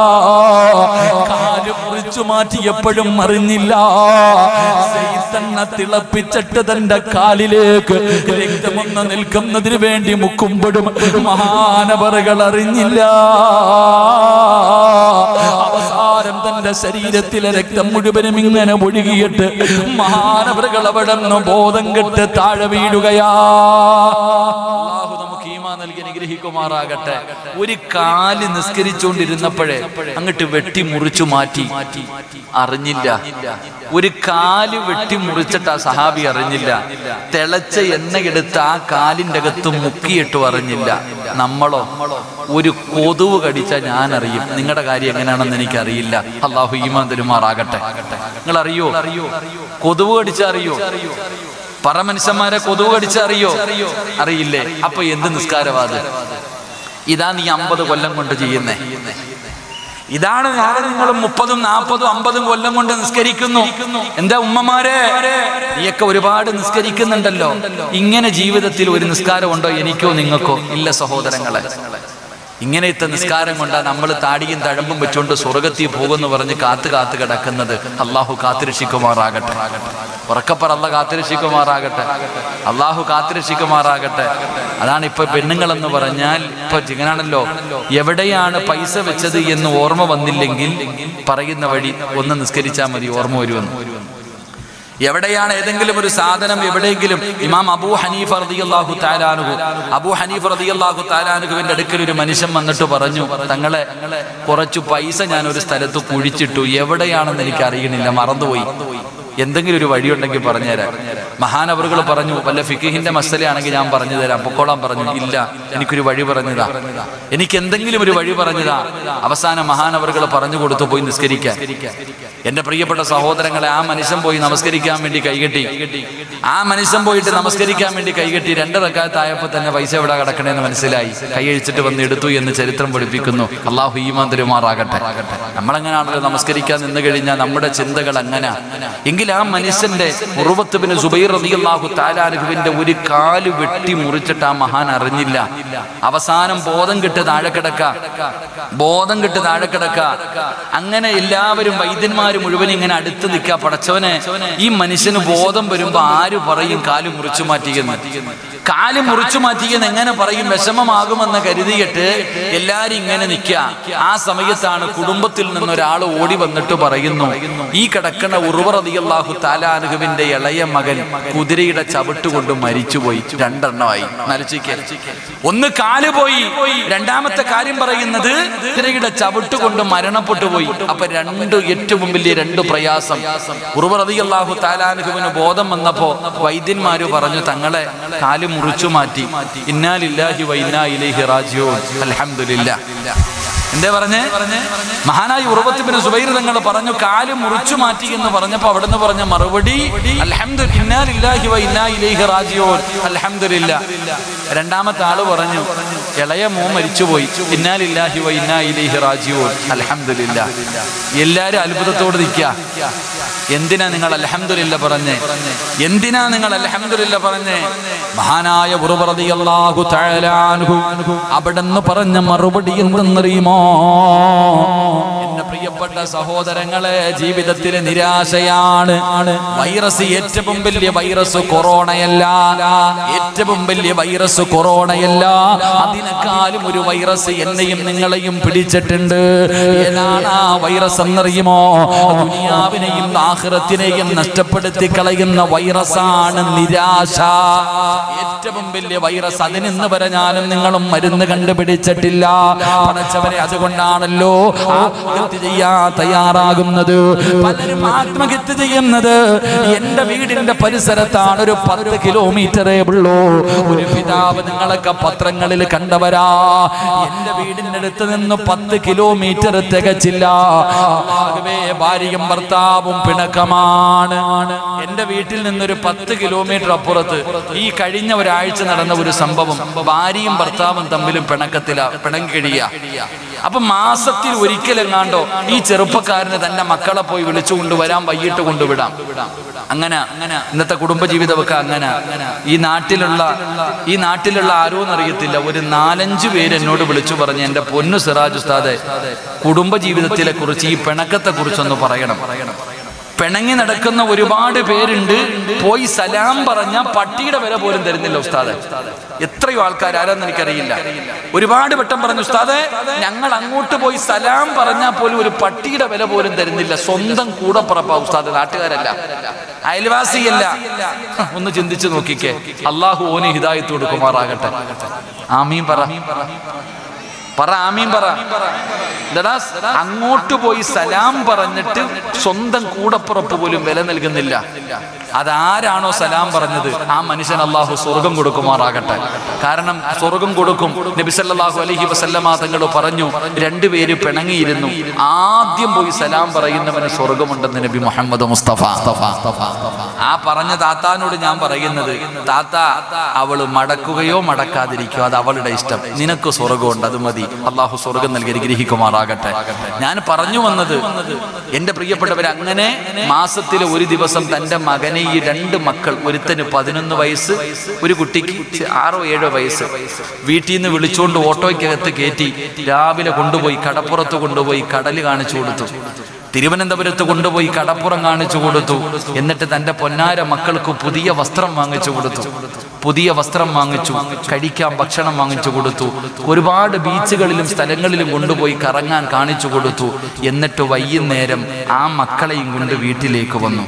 കാല് മുറിച്ചു മാറ്റിയപ്പോഴും അറിഞ്ഞില്ല സെയ്ത്തെണ്ണ തിളപ്പിച്ചിട്ട് തന്റെ കാലിലേക്ക് രക്തമൊന്ന് നിൽക്കുന്നതിന് വേണ്ടി മുക്കുമ്പോഴും മഹാനവറുകൾ അറിഞ്ഞില്ല അവസാനം തന്റെ ശരീരത്തിലെ രക്തം മുഴുവനും ഇങ്ങനെ ഒഴുകിയിട്ട് മഹാനവറുകൾ അവിടെ നിന്ന് ബോധം കെട്ട് താഴെ വീഴുകയാ അല്ലാഹു നമുക്ക് ഈമാ നൽകി അനുഗ്രഹിക്കുമാറാകട്ടെ ഒരു കാല് നിസ്കരിച്ചുകൊണ്ടിരുന്നപ്പോഴേ അങ്ങോട്ട് വെട്ടി മുറിച്ചു മാറ്റി അറിഞ്ഞില്ല ഒരു കാല് വെട്ടി മുറിച്ചിട്ട് ആ സഹാബി അറിഞ്ഞില്ല തിളച്ച എണ്ണയെടുത്ത് ആ കാലിന്റെ അകത്ത് മുക്കിയിട്ടു അറിഞ്ഞില്ല നമ്മളോ ഒരു കൊതുവ് കടിച്ച ഞാൻ അറിയും നിങ്ങളുടെ കാര്യം എങ്ങനെയാണെന്ന് എനിക്കറിയില്ല അള്ളാഹു ഈമാൻ തരുമാറാകട്ടെ നിങ്ങൾ അറിയോ കൊതുവ് കടിച്ച അറിയോ പറ മനുഷ്യന്മാരെ കൊതുവ് കടിച്ച അറിയോ അറിയില്ലേ അപ്പൊ എന്ത് നിസ്കാരവാത് ഇതാ നീ അമ്പത് കൊല്ലം കൊണ്ട് ചെയ്യുന്നേ ഇതാണ് ഞാൻ നിങ്ങൾ മുപ്പതും നാൽപ്പതും അമ്പതും കൊല്ലം കൊണ്ട് നിസ്കരിക്കുന്നു എന്താ ഉമ്മമാരെ നീയൊക്കെ ഒരുപാട് നിസ്കരിക്കുന്നുണ്ടല്ലോ ഇങ്ങനെ ജീവിതത്തിൽ ഒരു നിസ്കാരമുണ്ടോ എനിക്കോ നിങ്ങൾക്കോ ഇല്ല സഹോദരങ്ങളെ ഇങ്ങനത്തെ നിസ്കാരം കൊണ്ടാ നമ്മൾ താടിയും തഴമ്പും വെച്ചുകൊണ്ട് സ്വർഗത്തിൽ പോകുമെന്ന് പറഞ്ഞ് കാത്ത് കാത്ത് കിടക്കുന്നത് അള്ളാഹു കാത്തിരക്ഷിക്കുമാറാകട്ടെ ഉറക്കപ്പറ അല്ല കാത്തിരക്ഷിക്കുമാറാകട്ടെ അള്ളാഹു കാത്തിരക്ഷിക്കുമാറാകട്ടെ അതാണ് ഇപ്പൊ പെണ്ണുങ്ങൾ എന്ന് പറഞ്ഞാൽ ഇപ്പൊ ഇങ്ങനാണല്ലോ എവിടെയാണ് പൈസ വെച്ചത് എന്ന് ഓർമ്മ വന്നില്ലെങ്കിൽ പറയുന്ന വഴി ഒന്ന് നിസ്കരിച്ചാൽ മതി ഓർമ്മ വരുമെന്ന് എവിടെയാണ് ഏതെങ്കിലും ഒരു സാധനം എവിടെയെങ്കിലും ഇമാം അബൂ ഹനീഫ് റളിയല്ലാഹു താലാനുഹു അബൂ ഹനീഫ് റളിയല്ലാഹു താലാനുഹുവിന്റെ അടുക്കൽ ഒരു മനുഷ്യൻ വന്നിട്ട് പറഞ്ഞു തങ്ങളെ കുറച്ചു പൈസ ഞാൻ ഒരു സ്ഥലത്ത് കുഴിച്ചിട്ടു എവിടെയാണെന്ന് എനിക്ക് അറിയണില്ല മറന്നുപോയി എന്തെങ്കിലും ഒരു വഴിയുണ്ടെങ്കിൽ പറഞ്ഞുതരാം മഹാനവറുകൾ പറഞ്ഞു വല്ല ഫിഖിഹിന്റെ മസലയാണെങ്കിൽ ഞാൻ പറഞ്ഞു തരാം പൊക്കോളാൻ പറഞ്ഞു ഇല്ല എനിക്കൊരു വഴി പറഞ്ഞതാ എനിക്ക് എന്തെങ്കിലും ഒരു വഴി പറഞ്ഞതാ അവസാനം മഹാനവറുകൾ പറഞ്ഞു കൊടുത്തു പോയി നിസ്കരിക്കാൻ എന്റെ പ്രിയപ്പെട്ട സഹോദരങ്ങളെ ആ മനുഷ്യൻ പോയി നമസ്കരിക്കാൻ വേണ്ടി കൈകെട്ടി ആ മനുഷ്യൻ പോയിട്ട് നമസ്കരിക്കാൻ വേണ്ടി കൈകെട്ടി രണ്ട് റക്കാത്തായപ്പോ തന്നെ പൈസ എവിടെ കിടക്കണേന്ന് മനസ്സിലായി കൈയഴിച്ചിട്ട് വന്ന് എടുത്തു എന്ന് ചരിത്രം പഠിപ്പിക്കുന്നു അള്ളാഹു ഈമാൻ തരുമാറാകട്ടെ നമ്മളെങ്ങനെയാണല്ലോ നമസ്കരിക്കാൻ നിന്ന് കഴിഞ്ഞാൽ നമ്മുടെ ചിന്തകൾ അങ്ങനെ എങ്കിൽ ആ മനുഷ്യന്റെ ഉറുവത്തുബിന് സുബൈർ റളിയല്ലാഹു താലാനുഹുവിന്റെ ഒരു കാല് വെട്ടി മുറിച്ചിട്ട് ആ മഹാൻ അറിഞ്ഞില്ല അവസാനം ബോധം കിട്ട് താഴെ കിടക്ക ബോധം കിട്ട് താഴെ കിടക്ക അങ്ങനെ എല്ലാവരും വൈദ്യന്മാർ മുഴുവൻ ഇങ്ങനെ അടുത്ത് നിൽക്കുക പടച്ചവനെ ഈ മനുഷ്യന് ബോധം വരുമ്പോ ആര് പറയും കാല് മുറിച്ചു മാറ്റിയെന്ന് കാല് മുറിച്ചു മാറ്റിയെന്ന് എങ്ങനെ പറയും വിഷമമാകുമെന്ന് കരുതിയിട്ട് എല്ലാരും ഇങ്ങനെ നിൽക്കുക ആ സമയത്താണ് കുടുംബത്തിൽ നിന്ന് ഒരാൾ ഓടി വന്നിട്ട് പറയുന്നു ഈ കിടക്കുന്ന ഉറുവറതിയല്ലാഹു താലാനുഹുവിന്റെ ഇളയ മകൻ കുതിരയുടെ ചവിട്ടുകൊണ്ട് മരിച്ചുപോയി രണ്ടെണ്ണമായി നരച്ചിക്ക് ഒന്ന് കാല് പോയി രണ്ടാമത്തെ കാര്യം പറയുന്നത് കുതിരയുടെ ചവിട്ടുകൊണ്ട് മരണപ്പെട്ടു പോയി അപ്പൊ രണ്ട് ഏറ്റവും വലിയ രണ്ട് പ്രയാസം ഉറുവറതിയല്ലാഹു താലാനുഹുവിന് ബോധം വന്നപ്പോ വൈദ്യന്മാര് പറഞ്ഞു തങ്ങളെ കാല് മുറിച്ചു മാറ്റി ഇന്നാലില്ലാഹി വൈന്നാ ഇലൈഹി റാജിഊൻ അൽഹംദുലില്ലാ എന്തേ പറഞ്ഞേ മഹാനായി ഉറവത്തിപ്പിന് സുബൈർ തങ്ങൾ പറഞ്ഞു കാല് മുറിച്ചു മാറ്റി എന്ന് പറഞ്ഞപ്പോ അവിടുന്ന് പറഞ്ഞ മറുപടി അൽഹംദു- ഇന്നാ ലില്ലാഹി വ ഇന്നാ ഇലൈഹി റാജിഊൻ. അൽഹംദുലില്ലാ. രണ്ടാമത്തെ ആള് പറഞ്ഞു ഇളയ മോൻ മരിച്ചുപോയി ഇന്നാലില്ലാഹി വ ഇന്നാ ഇലൈഹി റാജിഊൻ. അൽഹംദുലില്ലാ. എല്ലാരും അത്ഭുതത്തോട് നിൽക്കുക എന്തിനാ നിങ്ങൾ അൽഹംദുലില്ല പറഞ്ഞേ എന്തിനാ നിങ്ങൾ അൽഹംദുലില്ല പറഞ്ഞേ മഹാനായ ഉറുപ്രതി അള്ളാഹു തഴലാൻഹു അവിടെന്ന് പറഞ്ഞ മറുപടി എന്തെന്നറിയുമോ എന്റെ പ്രിയപ്പെട്ട സഹോദരങ്ങളെ ജീവിതത്തിലെ നിരാശയാണ് വൈറസ് ഏറ്റവും വലിയ വൈറസ് കൊറോണയല്ല ഏറ്റവും വലിയ വൈറസ് കൊറോണയല്ല അതിനേക്കാളും ഒരു വൈറസ് എന്നെയും നിങ്ങളെയും പിടിച്ചിട്ടുണ്ട് ഏതാണ് ആ വൈറസ് എന്നറിയുമോ ദുനിയാവിനെയും ആഹ്റത്തിനെയും നഷ്ടപ്പെടുത്തി കളയുന്ന വൈറസാണ് നിരാശ ഏറ്റവും വലിയ വൈറസ് അതിനിന്ന് വരെ ഞാനും നിങ്ങളും മരുന്ന് കണ്ടുപിടിച്ചിട്ടില്ല പടച്ചവരെ അതുകൊണ്ടാണല്ലോ ആത്മഹത്യ ചെയ്യാൻ തയ്യാറാകുന്നത് പലരും ആത്മഹത്യ ചെയ്യുന്നത് എന്റെ വീടിന്റെ പരിസരത്താണ് ഒരു പത്ത് കിലോമീറ്ററേ ഉള്ളൂ ഒരു പിതാവ് നിങ്ങളൊക്കെ പത്രങ്ങളിൽ കണ്ടവരാ എന്റെ വീടിന്റെ അടുത്ത് നിന്ന് പത്ത് കിലോമീറ്റർ തികച്ചില്ല അല്ലാഹുവേ, ഭാര്യയും ഭർത്താവും പിണക്കമാണ് എന്റെ വീട്ടിൽ നിന്നൊരു പത്ത് കിലോമീറ്റർ അപ്പുറത്ത് ഈ കഴിഞ്ഞ ഒരാഴ്ച നടന്ന ഒരു സംഭവം ഭാര്യയും ഭർത്താവും തമ്മിലും പിണക്കത്തില പിണങ്ങി കഴിയ അപ്പൊ മാസത്തിൽ ഒരിക്കലെങ്ങാണ്ടോ ഈ ചെറുപ്പക്കാരന് തന്റെ മക്കളെ പോയി വിളിച്ചു കൊണ്ടുവരാൻ വൈകിട്ട് കൊണ്ടുവിടാം അങ്ങനെ അങ്ങനെ ഇന്നത്തെ കുടുംബജീവിതമൊക്കെ അങ്ങനെ ഈ നാട്ടിലുള്ള ഈ നാട്ടിലുള്ള ആരോന്ന് അറിയത്തില്ല ഒരു നാലഞ്ച് പേര് എന്നോട് വിളിച്ചു പറഞ്ഞ് എന്റെ പൊന്നു സിറാജ് ഉസ്താദെ കുടുംബജീവിതത്തിലെ കുറിച്ച് ഈ പിണക്കത്തെ കുറിച്ചൊന്ന് പറയണം പിണങ്ങി നടക്കുന്ന ഒരുപാട് പേരുണ്ട് പോയി സലാം പറഞ്ഞ പട്ടിയുടെ വില പോലും തരുന്നില്ല ഉസ്താദെ എത്രയോ ആൾക്കാർ ആരാന്ന് എനിക്കറിയില്ല ഒരുപാട് വട്ടം പറഞ്ഞു ഉസ്താദെ ഞങ്ങൾ അങ്ങോട്ട് പോയി സലാം പറഞ്ഞാൽ പോലും ഒരു പട്ടിയുടെ വില പോലും തരുന്നില്ല സ്വന്തം കൂടപ്പുറപ്പാ ഉസ്താദ് നാട്ടുകാരല്ല അയൽവാസിയല്ല ഒന്ന് ചിന്തിച്ചു നോക്കിക്കേ അള്ളാഹു ഓന് ഹിദായത്ത് കൊടുക്കുമാറാകട്ടെ ആമീൻ പറ പറ ആമീൻ പറ എന്താടാ അങ്ങോട്ട് പോയി സലാം പറഞ്ഞിട്ട് സ്വന്തം കൂടപ്പുറപ്പ് പോലും വില നൽകുന്നില്ല അതാരാണോ സലാം പറഞ്ഞത് ആ മനുഷ്യൻ അള്ളാഹു സ്വർഗം കൊടുക്കുമാറാകട്ടെ കാരണം സ്വർഗം കൊടുക്കും നബി സല്ലല്ലാഹു അലൈഹി വസല്ലമ തങ്ങൾ പറഞ്ഞു രണ്ടുപേര് പിണങ്ങിയിരുന്നു ആദ്യം പോയി സലാം പറയുന്നവന് സ്വർഗമുണ്ടെന്ന് നബി മുഹമ്മദ് മുസ്തഫ ആ പറഞ്ഞ താത്താനോട് ഞാൻ പറയുന്നത് താത്ത അവള് മടക്കുകയോ മടക്കാതിരിക്കോ അത് അവളുടെ ഇഷ്ടം നിനക്ക് സ്വർഗമുണ്ട് അത് മതി അള്ളാഹു സ്വർഗം നൽകി അനുഗ്രഹിക്കുമാറാകട്ടെ ഞാൻ പറഞ്ഞു വന്നത് എന്റെ പ്രിയപ്പെട്ടവർ അങ്ങനെ മാസത്തിലെ ഒരു ദിവസം തന്റെ മകനെ ഈ രണ്ട് മക്കൾ ഒരുത്തന് പതിനൊന്ന് വയസ്സ് ഒരു കുട്ടിക്ക് ആറോ ഏഴോ വയസ്സ് വീട്ടിൽ നിന്ന് വിളിച്ചുകൊണ്ട് ഓട്ടോയ്ക്കകത്ത് കയറ്റി രാവിലെ കൊണ്ടുപോയി കടപ്പുറത്ത് കൊണ്ടുപോയി കടല് കാണിച്ചു കൊടുത്തു തിരുവനന്തപുരത്ത് കൊണ്ടുപോയി കടപ്പുറം കാണിച്ചു കൊടുത്തു എന്നിട്ട് തന്റെ പൊന്നാര മക്കൾക്ക് പുതിയ വസ്ത്രം വാങ്ങിച്ചു കൊടുത്തു പുതിയ വസ്ത്രം വാങ്ങിച്ചു കഴിക്കാൻ ഭക്ഷണം വാങ്ങിച്ചു കൊടുത്തു ഒരുപാട് ബീച്ചുകളിലും സ്ഥലങ്ങളിലും കൊണ്ടുപോയി കറങ്ങാൻ കാണിച്ചു കൊടുത്തു എന്നിട്ട് വൈകുന്നേരം ആ മക്കളെയും കൊണ്ട് വീട്ടിലേക്ക് വന്നു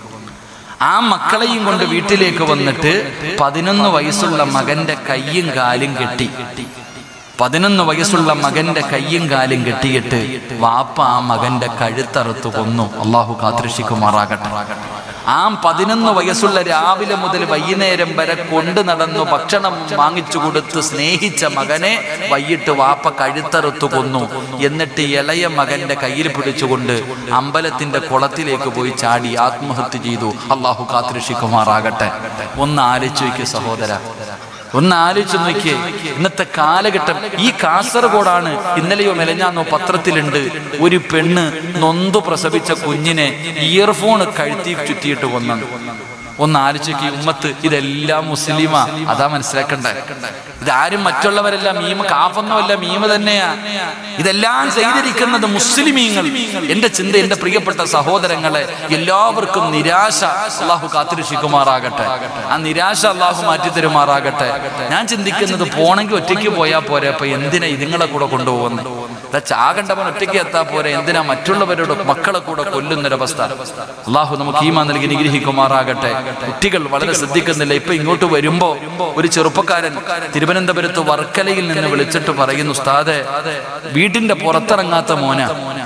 ആ മക്കളെയും കൊണ്ട് വീട്ടിലേക്ക് വന്നിട്ട് പതിനൊന്ന് വയസ്സുള്ള മകന്റെ കയ്യും കാലും കെട്ടി പതിനൊന്ന് വയസ്സുള്ള മകന്റെ കയ്യും കാലും കെട്ടിയിട്ട് വാപ്പ ആ മകന്റെ കഴുത്തറുത്തു കൊന്നു അള്ളാഹു കാത്തിരക്ഷിക്കുമാറാകട്ടെ ആ പതിനൊന്ന് വയസ്സുള്ള രാവിലെ മുതൽ വൈകുന്നേരം വരെ കൊണ്ടു നടന്നു ഭക്ഷണം വാങ്ങിച്ചു കൊടുത്ത് സ്നേഹിച്ച മകനെ വൈകിട്ട് വാപ്പ കഴുത്തറുത്തു കൊന്നു എന്നിട്ട് ഇളയ മകന്റെ കയ്യിൽ പിടിച്ചുകൊണ്ട് അമ്പലത്തിന്റെ കുളത്തിലേക്ക് പോയി ചാടി ആത്മഹത്യ ചെയ്തു അള്ളാഹു കാത്തിരക്ഷിക്കുമാറാകട്ടെ ഒന്ന് ആലോചിച്ചു വയ്ക്കൂ സഹോദര ഒന്ന് ആലോചിച്ച് നോക്കിയേ ഇന്നത്തെ കാലഘട്ടം ഈ കാസർഗോഡാണ് ഇന്നലെയോ മെലഞ്ഞാന്നോ പത്രത്തിലുണ്ട് ഒരു പെണ്ണ് നൊന്തു പ്രസവിച്ച കുഞ്ഞിനെ ഇയർഫോൺ കഴുത്തി ചുറ്റിയിട്ട് കൊന്നു ഒന്ന് ആലോചിക്ക് ഉമ്മത്ത് ഇതെല്ലാം മുസ്ലിമാ അതാ മനസ്സിലാക്കണ്ടേ ഇതാരും മറ്റുള്ളവരല്ല മീമ കാഫൊന്നുമല്ല മീമ തന്നെയാ ഇതെല്ലാം ചെയ്തിരിക്കുന്നത് മുസ്ലിമീങ്ങൾ എന്റെ ചിന്ത എന്റെ പ്രിയപ്പെട്ട സഹോദരങ്ങളെ എല്ലാവർക്കും നിരാശ അള്ളാഹു കാത്തിരക്ഷിക്കുമാറാകട്ടെ ആ നിരാശ അള്ളാഹു മാറ്റി തരുമാറാകട്ടെ ഞാൻ ചിന്തിക്കുന്നത് പോണെങ്കിൽ ഒറ്റയ്ക്ക് പോയാ പോരെ അപ്പൊ എന്തിനാ ഇതുങ്ങളെ കൂടെ കൊണ്ടുപോകുന്നത് ദാ ചാകണ്ടവൻ ഒറ്റയ്ക്ക് എത്താ പോരെ എന്തിനാ മറ്റുള്ളവരുടെ മക്കളെ കൂടെ കൊല്ലുന്നൊരവസ്ഥ അള്ളാഹു നമുക്ക് ഈമാ നൽകി നിഗ്രഹിക്കുമാറാകട്ടെ കുട്ടികൾ വളരെ ശ്രദ്ധിക്കുന്നില്ല ഇപ്പൊ ഇങ്ങോട്ട് വരുമ്പോ ഒരു ചെറുപ്പക്കാരൻ തിരുവനന്തപുരത്ത് വർക്കലയിൽ നിന്ന് വിളിച്ചിട്ട് പറയുന്നു ഉസ്താദെ വീടിന്റെ പുറത്തിറങ്ങാത്ത മോന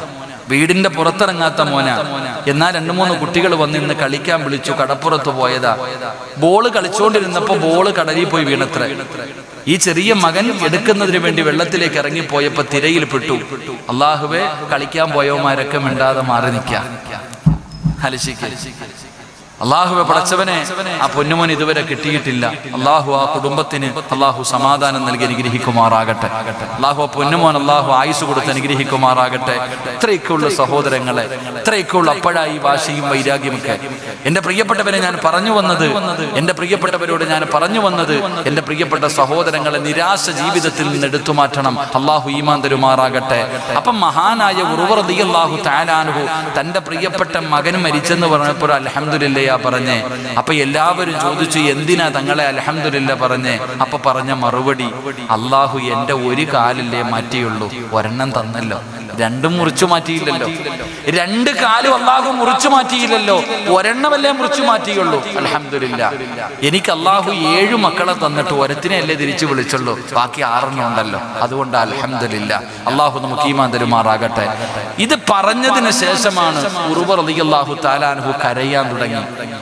വീടിന്റെ പുറത്തിറങ്ങാത്ത മോന എന്നാൽ രണ്ടു മൂന്ന് കുട്ടികൾ വന്ന് ഇന്ന് കളിക്കാൻ വിളിച്ചു കടപ്പുറത്ത് പോയതാ ബോള് കളിച്ചുകൊണ്ടിരുന്നപ്പോ ബോള് കടലിൽ പോയി വീണത്ര ഈ ചെറിയ മകൻ എടുക്കുന്നതിന് വേണ്ടി വെള്ളത്തിലേക്ക് ഇറങ്ങിപ്പോയപ്പോ തിരയിൽ പെട്ടു അള്ളാഹുവെ കളിക്കാൻ പോയവന്മാരൊക്കെ മിണ്ടാതെ മാറി നിൽക്കാം ഹലിശിക്ക് അള്ളാഹുവെ പടച്ചവനെ ആ പൊന്നുമോൻ ഇതുവരെ കിട്ടിയിട്ടില്ല അള്ളാഹു ആ കുടുംബത്തിന് അള്ളാഹു സമാധാനം നൽകി അനുഗ്രഹിക്കുമാറാകട്ടെ അള്ളാഹു ആ പൊന്നുമോൻ അള്ളാഹു ആയുസ് കൊടുത്ത് അനുഗ്രഹിക്കുമാറാകട്ടെ ഇത്രയൊക്കെയുള്ള സഹോദരങ്ങളെ ഇത്രയൊക്കെയുള്ള അപ്പോഴായി വാശിയും വൈരാഗ്യമൊക്കെ എന്റെ പ്രിയപ്പെട്ടവരെ ഞാൻ പറഞ്ഞു വന്നത് എന്റെ പ്രിയപ്പെട്ടവരോട് ഞാൻ പറഞ്ഞു വന്നത് എന്റെ പ്രിയപ്പെട്ട സഹോദരങ്ങളെ നിരാശ ജീവിതത്തിൽ നിന്ന് എടുത്തു മാറ്റണം അള്ളാഹു ഈമാൻ തരുമാറാകട്ടെ അപ്പം മഹാനായ ഉറുവറതി അള്ളാഹു താലാനുഹു തന്റെ പ്രിയപ്പെട്ട മകൻ മരിച്ചെന്ന് പറഞ്ഞപ്പോൾ അലഹമില്ലയാ പറഞ്ഞേ അപ്പൊ എല്ലാവരും ചോദിച്ചു എന്തിനാ തങ്ങളെ അലഹമില്ല പറഞ്ഞേ അപ്പൊ പറഞ്ഞ മറുപടി അള്ളാഹു എന്റെ ഒരു കാലല്ലേ മാറ്റിയുള്ളൂ ഒരെണ്ണം തന്നല്ലോ രണ്ടും മുറിച്ചു മാറ്റിയില്ലല്ലോ രണ്ട് കാലും അള്ളാഹു മുറിച്ചു മാറ്റിയില്ലല്ലോ ഒരെണ്ണമല്ലേ മുറിച്ചു മാറ്റിയുള്ളൂ അലഹമില്ല എനിക്ക് അള്ളാഹു ഏഴു മക്കളെ തന്നിട്ട് ഒരത്തിനെ അല്ലേ തിരിച്ചു വിളിച്ചുള്ളൂ ബാക്കി ആറെണ്ണം ഉണ്ടല്ലോ അതുകൊണ്ട് അലഹമില്ല അള്ളാഹു നമുക്ക് ഈമാൻ തരുമാറാകട്ടെ ഇത് പറഞ്ഞതിന് ശേഷമാണ് ഉറുബർ അലി അള്ളാഹു താലാൻഹു കരയാൻ തുടങ്ങി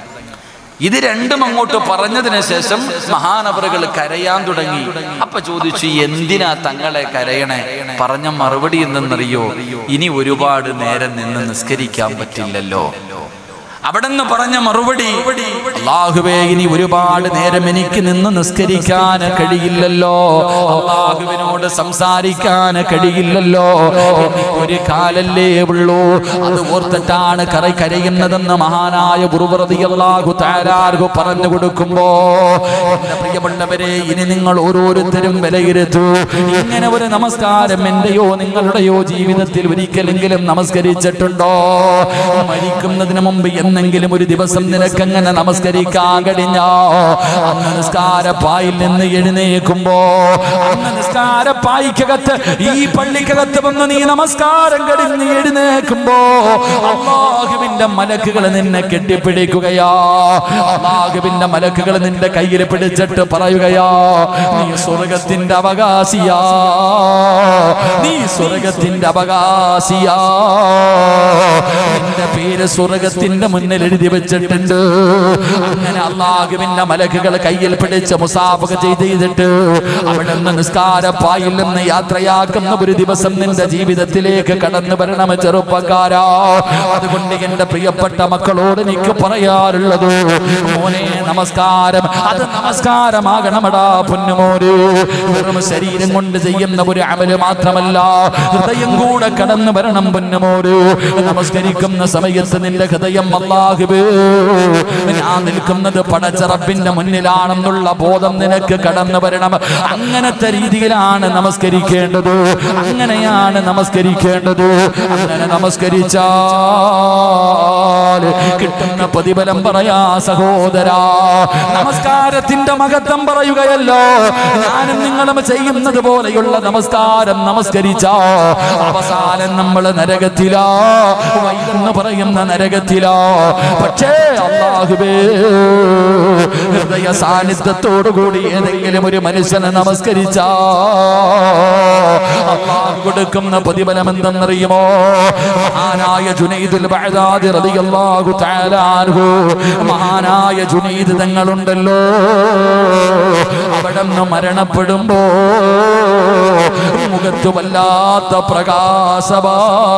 ഇത് രണ്ടും അങ്ങോട്ട് പറഞ്ഞതിന് ശേഷം മഹാനവറുകൾ കരയാൻ തുടങ്ങി അപ്പൊ ചോദിച്ചു എന്തിനാ തങ്ങളെ കരയണേ പറഞ്ഞ മറുപടി എന്തെന്നറിയോ ഇനി ഒരുപാട് നേരം നിന്ന് നിസ്കരിക്കാൻ പറ്റില്ലല്ലോ അവിടെ നിന്ന് പറഞ്ഞ മറുപടി അള്ളാഹുവേ ഇനി ഒരുപാട് നേരം എനിക്ക് നിന്ന് നിസ്കരിക്കാൻ കഴിയില്ലല്ലോ അള്ളാഹുവിനോട് സംസാരിക്കാൻ കഴിയില്ലല്ലോ എനിക്ക് ഒരു കാലല്ലേ ഉള്ളൂ അത് ഓർത്തിട്ടാണ് കര കരയുന്നതെന്ന് മഹാനായ ഗുരുവ്രതി അള്ളാഹു താരാർഹു പറഞ്ഞു കൊടുക്കുമ്പോ എന്റെ പ്രിയമുള്ളവരെ ഇനി നിങ്ങൾ ഓരോരുത്തരും വിലയിരുത്തൂ ഇങ്ങനെ ഒരു നമസ്കാരം എന്റെയോ നിങ്ങളുടെയോ ജീവിതത്തിൽ ഒരിക്കലെങ്കിലും നമസ്കരിച്ചിട്ടുണ്ടോ മരിക്കുന്നതിന് മുമ്പ് എന്നെങ്കിലും ഒരു ദിവസം നിനക്കങ്ങനെ നമസ്കരിക്കാൻ കഴിഞ്ഞോ അന്ന് നിസ്കാരപ്പായിൽ നിന്ന് എഴുന്നേക്കുമ്പോ അന്ന് നിസ്കാരപ്പായിക്കകത്ത് ഈ പള്ളിക്കകത്ത് വന്ന് നീ നമസ്കാരം കഴിഞ്ഞ് എഴുന്നേക്കുമ്പോ അള്ളാഹുവിന്റെ മലക്കുകൾ നിന്നെ കെട്ടിപ്പിടിക്കുകയാ അള്ളാഹുവിന്റെ മലക്കുകൾ നിന്റെ കയ്യിൽ പിടിച്ചിട്ട് പറയുകയാ നീ സ്വർഗത്തിന്റെ അവകാശിയാ നീ സ്വർഗത്തിന്റെ അവകാശിയാ നിന്റെ പേര് സ്വർഗത്തിന്റെ മുന്നിൽ എഴുതി വെച്ചിട്ടുണ്ട് അങ്ങനെ അള്ളാഹുവിന്റെ മലക്കുകൾ കയ്യിൽ പിടിച്ച് മുസാഫക ചെയ്തിട്ട് അവിടെ നിന്ന് നിസ്കാരപ്പായിൽ നിന്ന് യാത്രയാക്കുന്ന ഒരു ദിവസം നിന്റെ ജീവിതത്തിലേക്ക് കടന്നു വരണം ചെറുപ്പക്കാരാ അതുകൊണ്ട് എന്റെ പ്രിയപ്പെട്ട മക്കളോട് എനിക്ക് പറയാറുള്ളത് മോനെ നമസ്കാരം അത് നമസ്കാരമാകണമടാ പൊന്നുമോര് വെറും ശരീരം കൊണ്ട് ചെയ്യുന്ന ഒരു അമല് മാത്രമല്ല ഹൃദയം കൂടെ കടന്നു വരണം പൊന്നുമോര് നമസ്കരിക്കുന്ന സമയത്ത് നിന്റെ ഹൃദയം അല്ലാഹുവേ ഞാൻ നിൽക്കുന്നത് പടച്ചറപ്പിന്റെ മുന്നിലാണെന്നുള്ള ബോധം നിനക്ക് കടന്നു വരണം അങ്ങനത്തെ രീതിയിലാണ് നമസ്കരിക്കേണ്ടത് അങ്ങനെയാണ് നമസ്കരിക്കേണ്ടത് അങ്ങനെ നമസ്കരിച്ചാൽ കിട്ടുന്ന പ്രതിഫലം പറയാ സഹോദരാ നമസ്കാരത്തിന്റെ മഹത്വം പറയുകയല്ലോ ഞാനും നിങ്ങളും ചെയ്യുന്നത് പോലെയുള്ള നമസ്കാരം നമസ്കരിച്ചാ അവസാനം നമ്മൾ നരകത്തിലാ വൈതെന്ന് പറയുന്ന നരകത്തിലാ പക്ഷേ അള്ളാഹുബേ ഹൃദയ സാന്നിധ്യത്തോടു കൂടി ഏതെങ്കിലും ഒരു മനുഷ്യനെ നമസ്കരിച്ചാ അള്ളാഹു കൊടുക്കുന്ന പ്രതിഫലം എന്തെന്നറിയുമോ മഹാനായ ജുനൈദുൽ ബഅദാദി റളിയല്ലാഹു തആല അൻഹു മഹാനായ ജുനൈദ് തങ്ങളുണ്ടല്ലോ അവിടെ നിന്ന് മരണപ്പെടുമ്പോ മുഖത്ത് വല്ലാത്ത പ്രകാശമാ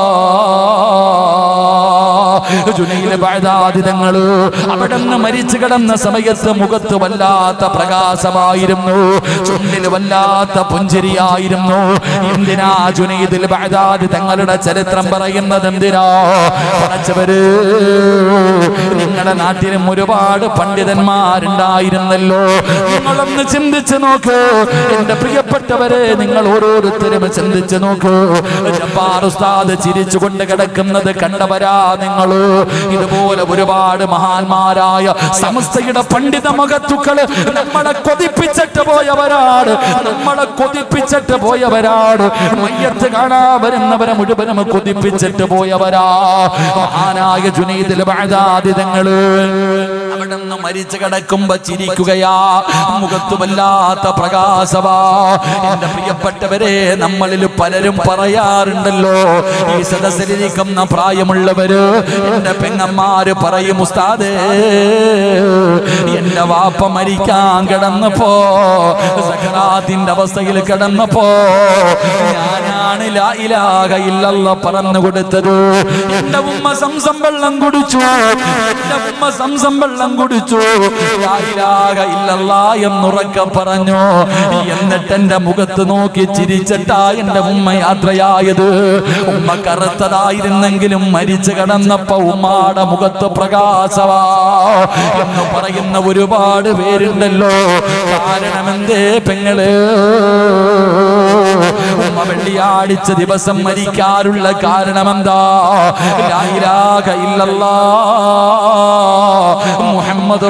ജുനൈല് ബാധാതിതങ്ങള് അവിടെ നിന്ന് മരിച്ചു കിടന്ന സമയത്ത് മുഖത്ത് വല്ലാത്ത പ്രകാശമായിരുന്നു ചുണ്ടിൽ വല്ലാത്ത പുഞ്ചിരിയായിരുന്നു എന്തിനാ ജുനൈദിൽ ബാധാതി തങ്ങളുടെ ചരിത്രം പറയുന്നത് എന്തിനാ പടച്ചവര് നിങ്ങളുടെ നാട്ടിലും ഒരുപാട് പണ്ഡിതന്മാരുണ്ടായിരുന്നല്ലോ നിങ്ങളൊന്ന് ചിന്തിച്ചു നോക്ക് എന്റെ പ്രിയപ്പെട്ടവരെ നിങ്ങൾ ഓരോരുത്തരും ചിന്തിച്ചു നോക്ക് ജബ്ബാർ ഉസ്താദ് ചിരിച്ചുകൊണ്ട് കിടക്കുന്നത് കണ്ടവരാ നിങ്ങൾ ഇതുപോലെ ഒരുപാട് മഹാന്മാരായ സമസ്തയുടെ പണ്ഡിത മഹത്തുക്കള് നമ്മളെ കൊതിപ്പിച്ചിട്ട് പോയവരാണ് നമ്മളെ കൊതിപ്പിച്ചിട്ട് പോയവരാണ് മയ്യത്ത് കാണാ വരുന്നവരെ മുഴുവനും കൊതിപ്പിച്ചിട്ട് പോയവരാ മഹാനായ ജുനൈദിൽ ബാധാതിതങ്ങള് അവിടെ നിന്ന് മരിച്ചു കിടക്കുമ്പോ ചിരിക്കുകയാ മുഖത്ത് വല്ലാത്ത പ്രകാശവാ എന്റെ പ്രിയപ്പെട്ടവരെ നമ്മളിൽ പലരും പറയാറുണ്ടല്ലോ ഈ സദസ്സിലിരിക്കുന്ന പ്രായമുള്ളവര് എന്റെ പെങ്ങന്മാര് പറയും ഉസ്താദേ എന്റെ വാപ്പ മരിക്കാൻ കിടന്നപ്പോ സക്കറാത്തിന്റെ അവസ്ഥയിൽ കിടന്നപ്പോ ഞാനാണ് ലാ ഇലാഹ ഇല്ലല്ല പറഞ്ഞു കൊടുത്തത് എന്റെ ഉമ്മ സംസം വെള്ളം കുടിച്ചു എന്റെ ഉമ്മ സംസം വെള്ളം കുടിച്ചു ലാ ഇലാഹ ഇല്ലല്ല എന്നുറക്കെ പറഞ്ഞു എന്നിട്ട് എന്റെ മുഖത്ത് നോക്കി ചിരിച്ചിട്ടാ എന്റെ ഉമ്മ യാത്രയായത് ഉമ്മ കറുത്തതായിരുന്നെങ്കിലും മരിച്ചു കിടന്നപ്പോ ഉമ്മാടെ മുഖത്ത് പ്രകാശവാ എന്ന് പറയുന്ന ഒരുപാട് പേരുണ്ടല്ലോ കാരണമെന്തേ പെങ്ങള് ഉമ്മ വെള്ളിയാഴ്ച ദിവസം മരിക്കാറുള്ള കാരണമെന്താ ലാ ഇലാഹ ഇല്ലല്ലാ മുഹമ്മദ്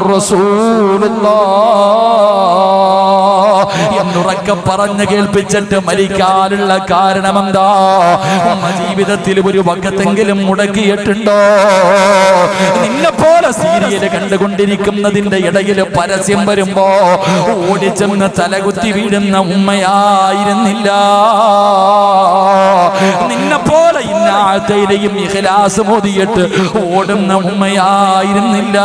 എന്നുറക്കെ പറഞ്ഞ് കേൾപ്പിച്ചിട്ട് മരിക്കാനുള്ള കാരണമെന്താ ഉമ്മ ജീവിതത്തിൽ ഒരു വക്കത്തെങ്കിലും മുടക്കിയിട്ടുണ്ടോ നിന്നെ പോലെ സീരിയല് കണ്ടുകൊണ്ടിരിക്കുന്നതിന്റെ ഇടയിൽ പരസ്യം വരുമ്പോ ഓടിച്ചെന്ന് തലകുത്തി വീഴുന്ന ഉമ്മയായിരുന്നില്ല നിന്നെ പോലെ ഇന്നാഴ്ചയിലെയും ഇഖലാസ് മോദിയിട്ട് ഓടുന്ന ഉമ്മയായിരുന്നില്ല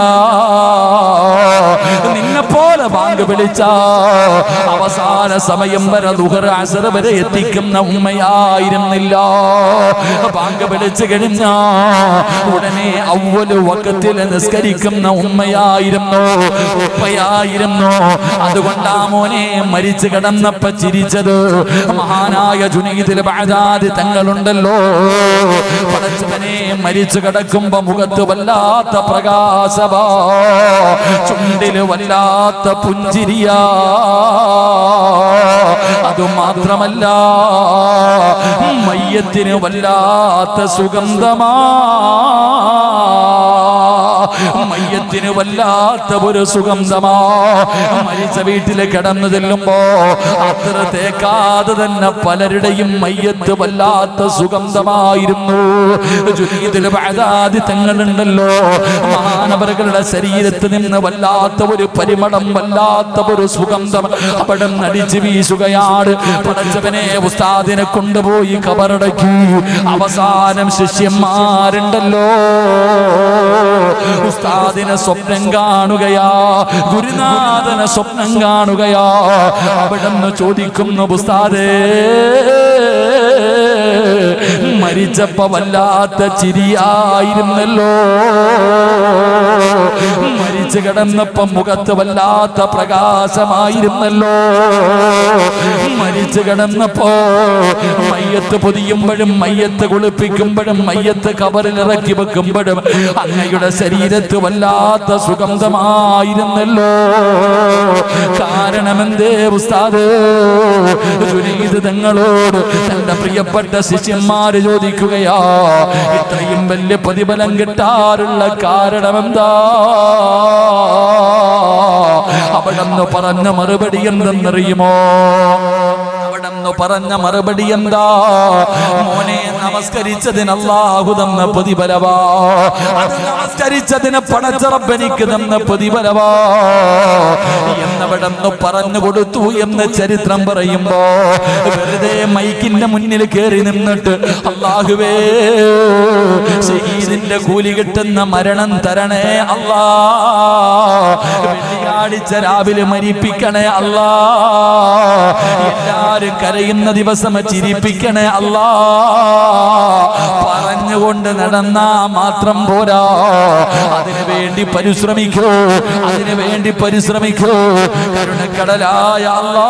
നിന്നെ പോലെ ബാങ്ക് വിളിച്ച അവസാന സമയം വരെ ദുഹർ അസർ വരെ എത്തിക്കുന്ന ഉമ്മയായിരുന്നില്ല ബാങ്ക് വിളിച്ചു കഴിഞ്ഞ ഉടനെ അവല് വക്കത്തിൽ നിസ്കരിക്കുന്ന ഉമ്മയായിരുന്നു ഉപ്പയായിരുന്നു അതുകൊണ്ടാ മോനെ മരിച്ചു കിടന്നപ്പ ചിരിച്ചത് മഹാനായ ജുനീദിൽ ബാജാദ് തങ്ങളുണ്ടല്ലോ പടച്ചവനെ മരിച്ചു കിടക്കുമ്പോ മുഖത്ത് വല്ലാത്ത പ്രകാശവാ ചുണ്ടില് വല്ലാത്ത പുഞ്ചിരിയാ അത് മാത്രമല്ല മയ്യത്തിന് വല്ലാത്ത സുഗന്ധമാ മയ്യത്തിന് വല്ലാത്ത ഒരു സുഗന്ധമാ മരിച്ച വീട്ടിൽ കിടന്നു ചെല്ലുമ്പോ അത്ര തേക്കാതെ തന്നെ പലരുടെയും മയ്യത്ത് വല്ലാത്ത സുഗന്ധമായിരുന്നു ജുനീദിൽ ബാധാതി തങ്ങളുണ്ടല്ലോ മഹാനവറുകളുടെ ശരീരത്ത് നിന്ന് വല്ലാത്ത ഒരു പരിമളം വല്ലാത്ത ഒരു സുഗന്ധം അവിടെ നടിച്ചു വീശുകയാണ് പടച്ചവനെ ഉസ്താദിനെ കൊണ്ടുപോയി കബറടക്കി അവസാനം ശിഷ്യന്മാരുണ്ടല്ലോ ഉസ്താദിനെ സ്വപ്നം കാണുകയാ ഗുരുനാഥനെ സ്വപ്നം കാണുകയാ അവിടെന്ന് ചോദിക്കുന്നു ഉസ്താദേ മരിച്ചപ്പോ വല്ലാത്ത ചിരിയായിരുന്നല്ലോ മരിച്ചു കിടന്നപ്പോ മുഖത്ത് വല്ലാത്ത പ്രകാശമായിരുന്നല്ലോ മരിച്ചു കിടന്നപ്പോ മയ്യത്ത് പൊതിയുമ്പോഴും മയ്യത്ത് കുളിപ്പിക്കുമ്പോഴും മയ്യത്ത് കബറിൽ ഇറക്കി വെക്കുമ്പോഴും അങ്ങയുടെ ശരീരത്ത് വല്ലാത്ത സുഗന്ധമായിരുന്നല്ലോ കാരണമെന്തേ ഉസ്താദ് ജുനീദ് തങ്ങളോട് തന്റെ പ്രിയപ്പെട്ട ശിഷ്യന്മാര് ചോദിക്കുകയാ ഇത്രയും വലിയ പ്രതിഫലം കിട്ടാറുള്ള കാരണമെന്താ അവിടെന്ന് പറഞ്ഞ മറുപടി എന്തെന്നറിയുമോ അവിടെന്ന് പറഞ്ഞ മറുപടി എന്താ മോനെ നമസ്കരിച്ചതിന് അല്ലാഹു തന്ന പ്രതിഫലവാ അത് നമസ്കരിച്ചതിന് പടച്ചറബനിക്ക് തന്ന പ്രതിഫലവാ എന്നവിടെന്ന് പറഞ്ഞു കൊടുത്തു എന്ന് ചരിത്രം പറയുമ്പോ വെറുതെ മൈക്കിന്റെ മുന്നിൽ കയറി നിന്നിട്ട് അള്ളാഹുവേ ഷഹീദിന്റെ കൂലി കിട്ടുന്ന മരണം തരണേ അല്ലാ വെള്ളിയാഴ്ച രാവിലെ മരിപ്പിക്കണേ അല്ലാ എല്ലാരും കരയുന്ന ദിവസം ചിരിപ്പിക്കണേ അല്ലാ പറഞ്ഞുകൊണ്ട് നടന്നാ മാത്രം പോരാ അതിനു വേണ്ടി പരിശ്രമിക്കൂ അതിനു വേണ്ടി പരിശ്രമിക്കൂ കരുണക്കടലായ അല്ലാ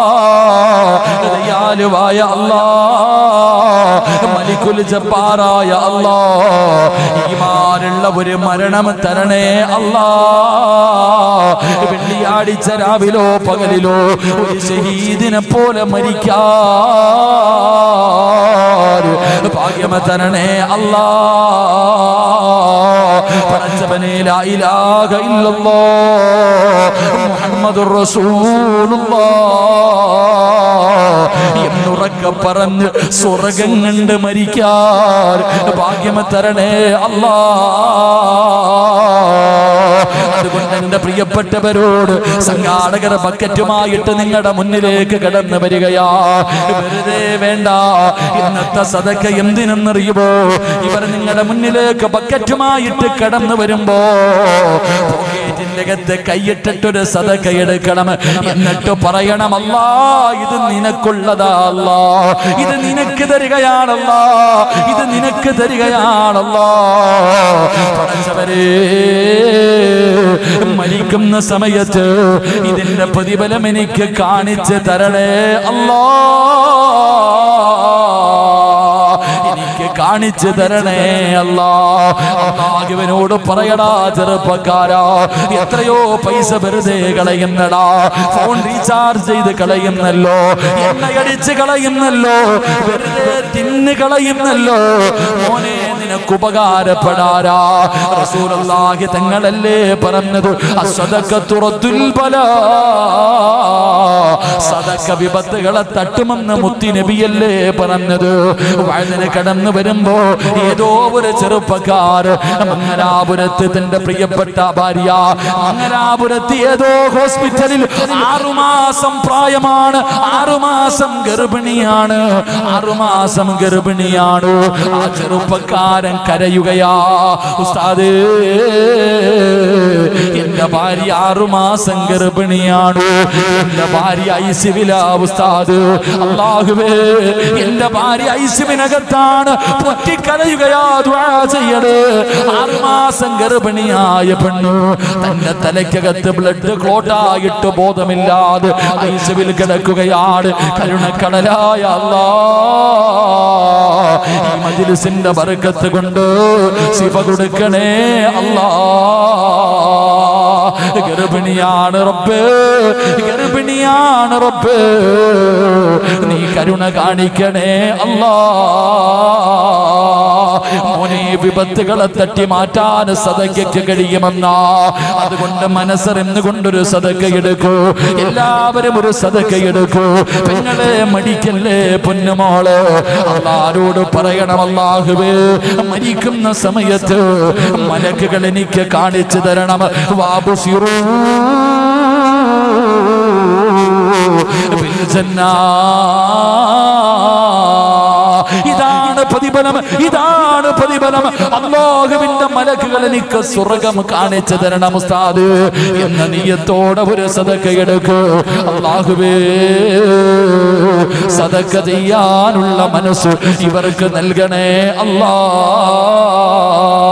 ദയാലുവായ അല്ലാ മലിക്കുൽ ജബ്ബാറായ അല്ലാ ഈമാനുള്ള ഒരു മരണം തരണേ അല്ലാ വെള്ളിയാഴ്ച രാവിലോ പകലിലോ ഒരു ഷഹീദിനെ പോലെ മരിക്കാ ഭാഗ്യമ തരണേ അല്ലാ പടച്ചവനെ ലാ ഇലാഹ ഇല്ലല്ലാഹ് മുഹമ്മദുർ റസൂലുള്ളാഹ് എന്നുറക്കെ പറഞ്ഞ് സ്വർഗം കണ്ട് മരിക്കാൻ ഭാഗ്യമ തരണേ അല്ലാ അതുകൊണ്ട് എന്റെ പ്രിയപ്പെട്ടവരോട് സംഘാടകർ ബക്കറ്റുമായിട്ട് നിങ്ങളുടെ മുന്നിലേക്ക് കടന്നു വരികയാ വെറുതെ വേണ്ട ഇന്നത്തെ സദക്ക എന്തിനെന്നറിയുമോ ഇവർ നിങ്ങളുടെ മുന്നിലേക്ക് ബക്കറ്റുമായിട്ട് കടന്നു വരുമ്പോ പോക്കറ്റിന്റെ അകത്ത് കൈയിട്ടിട്ടൊരു സദക്ക എടുക്കണം എന്നിട്ട് പറയണമല്ല ഇത് നിനക്കുള്ളതാ അല്ല ഇത് നിനക്ക് തരികയാണല്ല ഇത് നിനക്ക് തരികയാണല്ല പഠിച്ചവരേ മരിക്കുന്ന സമയത്ത് ഇതിന്റെ പ്രതിഫലം എനിക്ക് കാണിച്ച് തരണേ അല്ലാ എനിക്ക് കാണിച്ചു തരണേ അല്ലാ അള്ളാഹുവിനോട് പറയടാ ചെറുപ്പക്കാരാ എത്രയോ പൈസ വെറുതെ കളയുന്നടാ ഫോൺ റീചാർജ് ചെയ്ത് കളയുന്നല്ലോ എണ്ണയടിച്ച് കളയുന്നല്ലോ വെറുതെ തിന്ന് കളയുന്നല്ലോ മോനെ നിനക്ക് ഉപകാരപ്പെടാരാ റസൂലുള്ളാഹി തങ്ങളല്ലേ പറഞ്ഞത് അസദക്കത്തുറത്തുൽ ബലാ സദക്ക വിപത്തുകളെ തട്ടുമെന്ന് മുത്തി നബിയല്ലേ പറഞ്ഞത് വഴുതിന് കടന്നു വരുമ്പോ ഏതോ ഒരു ചെറുപ്പക്കാർ മംഗലാപുരത്ത് തന്റെ പ്രിയപ്പെട്ട ഭാര്യ മംഗലാപുരത്ത് ഏതോ ഹോസ്പിറ്റലിൽ ആറുമാസം പ്രായമാണ് ആറുമാസം ഗർഭിണിയാണ് ആറുമാസം ഗർഭിണിയാണ് ആ ചെറുപ്പക്കാരൻ കരയുകയാ ഉസ്താദേ എന്റെ ഭാര്യ ആറുമാസം ഗർഭിണിയാണ് എന്റെ ഭാര്യ ഐസിവില ഉസ്താദ് അള്ളാഹുവേ എന്റെ ഭാര്യ ഐസിവിനകത്താണ് പൊട്ടിക്കരയുകയാ ദ്വാ ചെയ്യണേ ആറുമാസം ഗർഭിണിയായ പെണ്ണു തന്റെ തലയ്ക്കകത്ത് ബ്ലഡ് ക്ലോട്ടായിട്ട് ബോധമില്ലാതെ ഐസിവിൽ കിടക്കുകയാണ് കരുണക്കടലായ അല്ലാ ഈ മജിലിസിന്റെ ബർക്കത്ത് കൊണ്ട് ശിവ കൊടുക്കണേ അല്ലാ ഗർഭിണിയാണ് റബ്ബേ ഗർഭിണിയാണ് റബ്ബേ നീ കരുണ കാണിക്കണേ അല്ലാ മോനെ വിപത്തുകളെ തട്ടി മാറ്റാൻ സദയ്ക്ക് കഴിയുമെന്നാ അതുകൊണ്ട് മനസ്സറിഞ്ഞു കൊണ്ടൊരു സദക്ക എടുക്കൂ എല്ലാവരും ഒരു സദക്ക എടുക്കൂ പെങ്ങളെ മടിക്കല്ലേ പൊന്നുമോള് അള്ളാരോട് പറയണം അല്ലാഹുവേ മരിക്കുന്ന സമയത്ത് മലക്കുകൾ എനിക്ക് കാണിച്ചു തരണം വാബുസിറൂ ഇതാണ് പ്രതിഫലം ഇതാണ് പ്രതിഫലം അള്ളാഹുവിന്റെ മലക്കുകൾ എനിക്ക് സ്വർഗം കാണിച്ചു തരണം ഉസ്താദ് എന്ന നീയത്തോടെ ഒരു സദക്ക എടുക്കൂ അള്ളാഹുവേ സദക്ക ചെയ്യാനുള്ള മനസ്സ് ഇവർക്ക് നൽകണേ അല്ലാ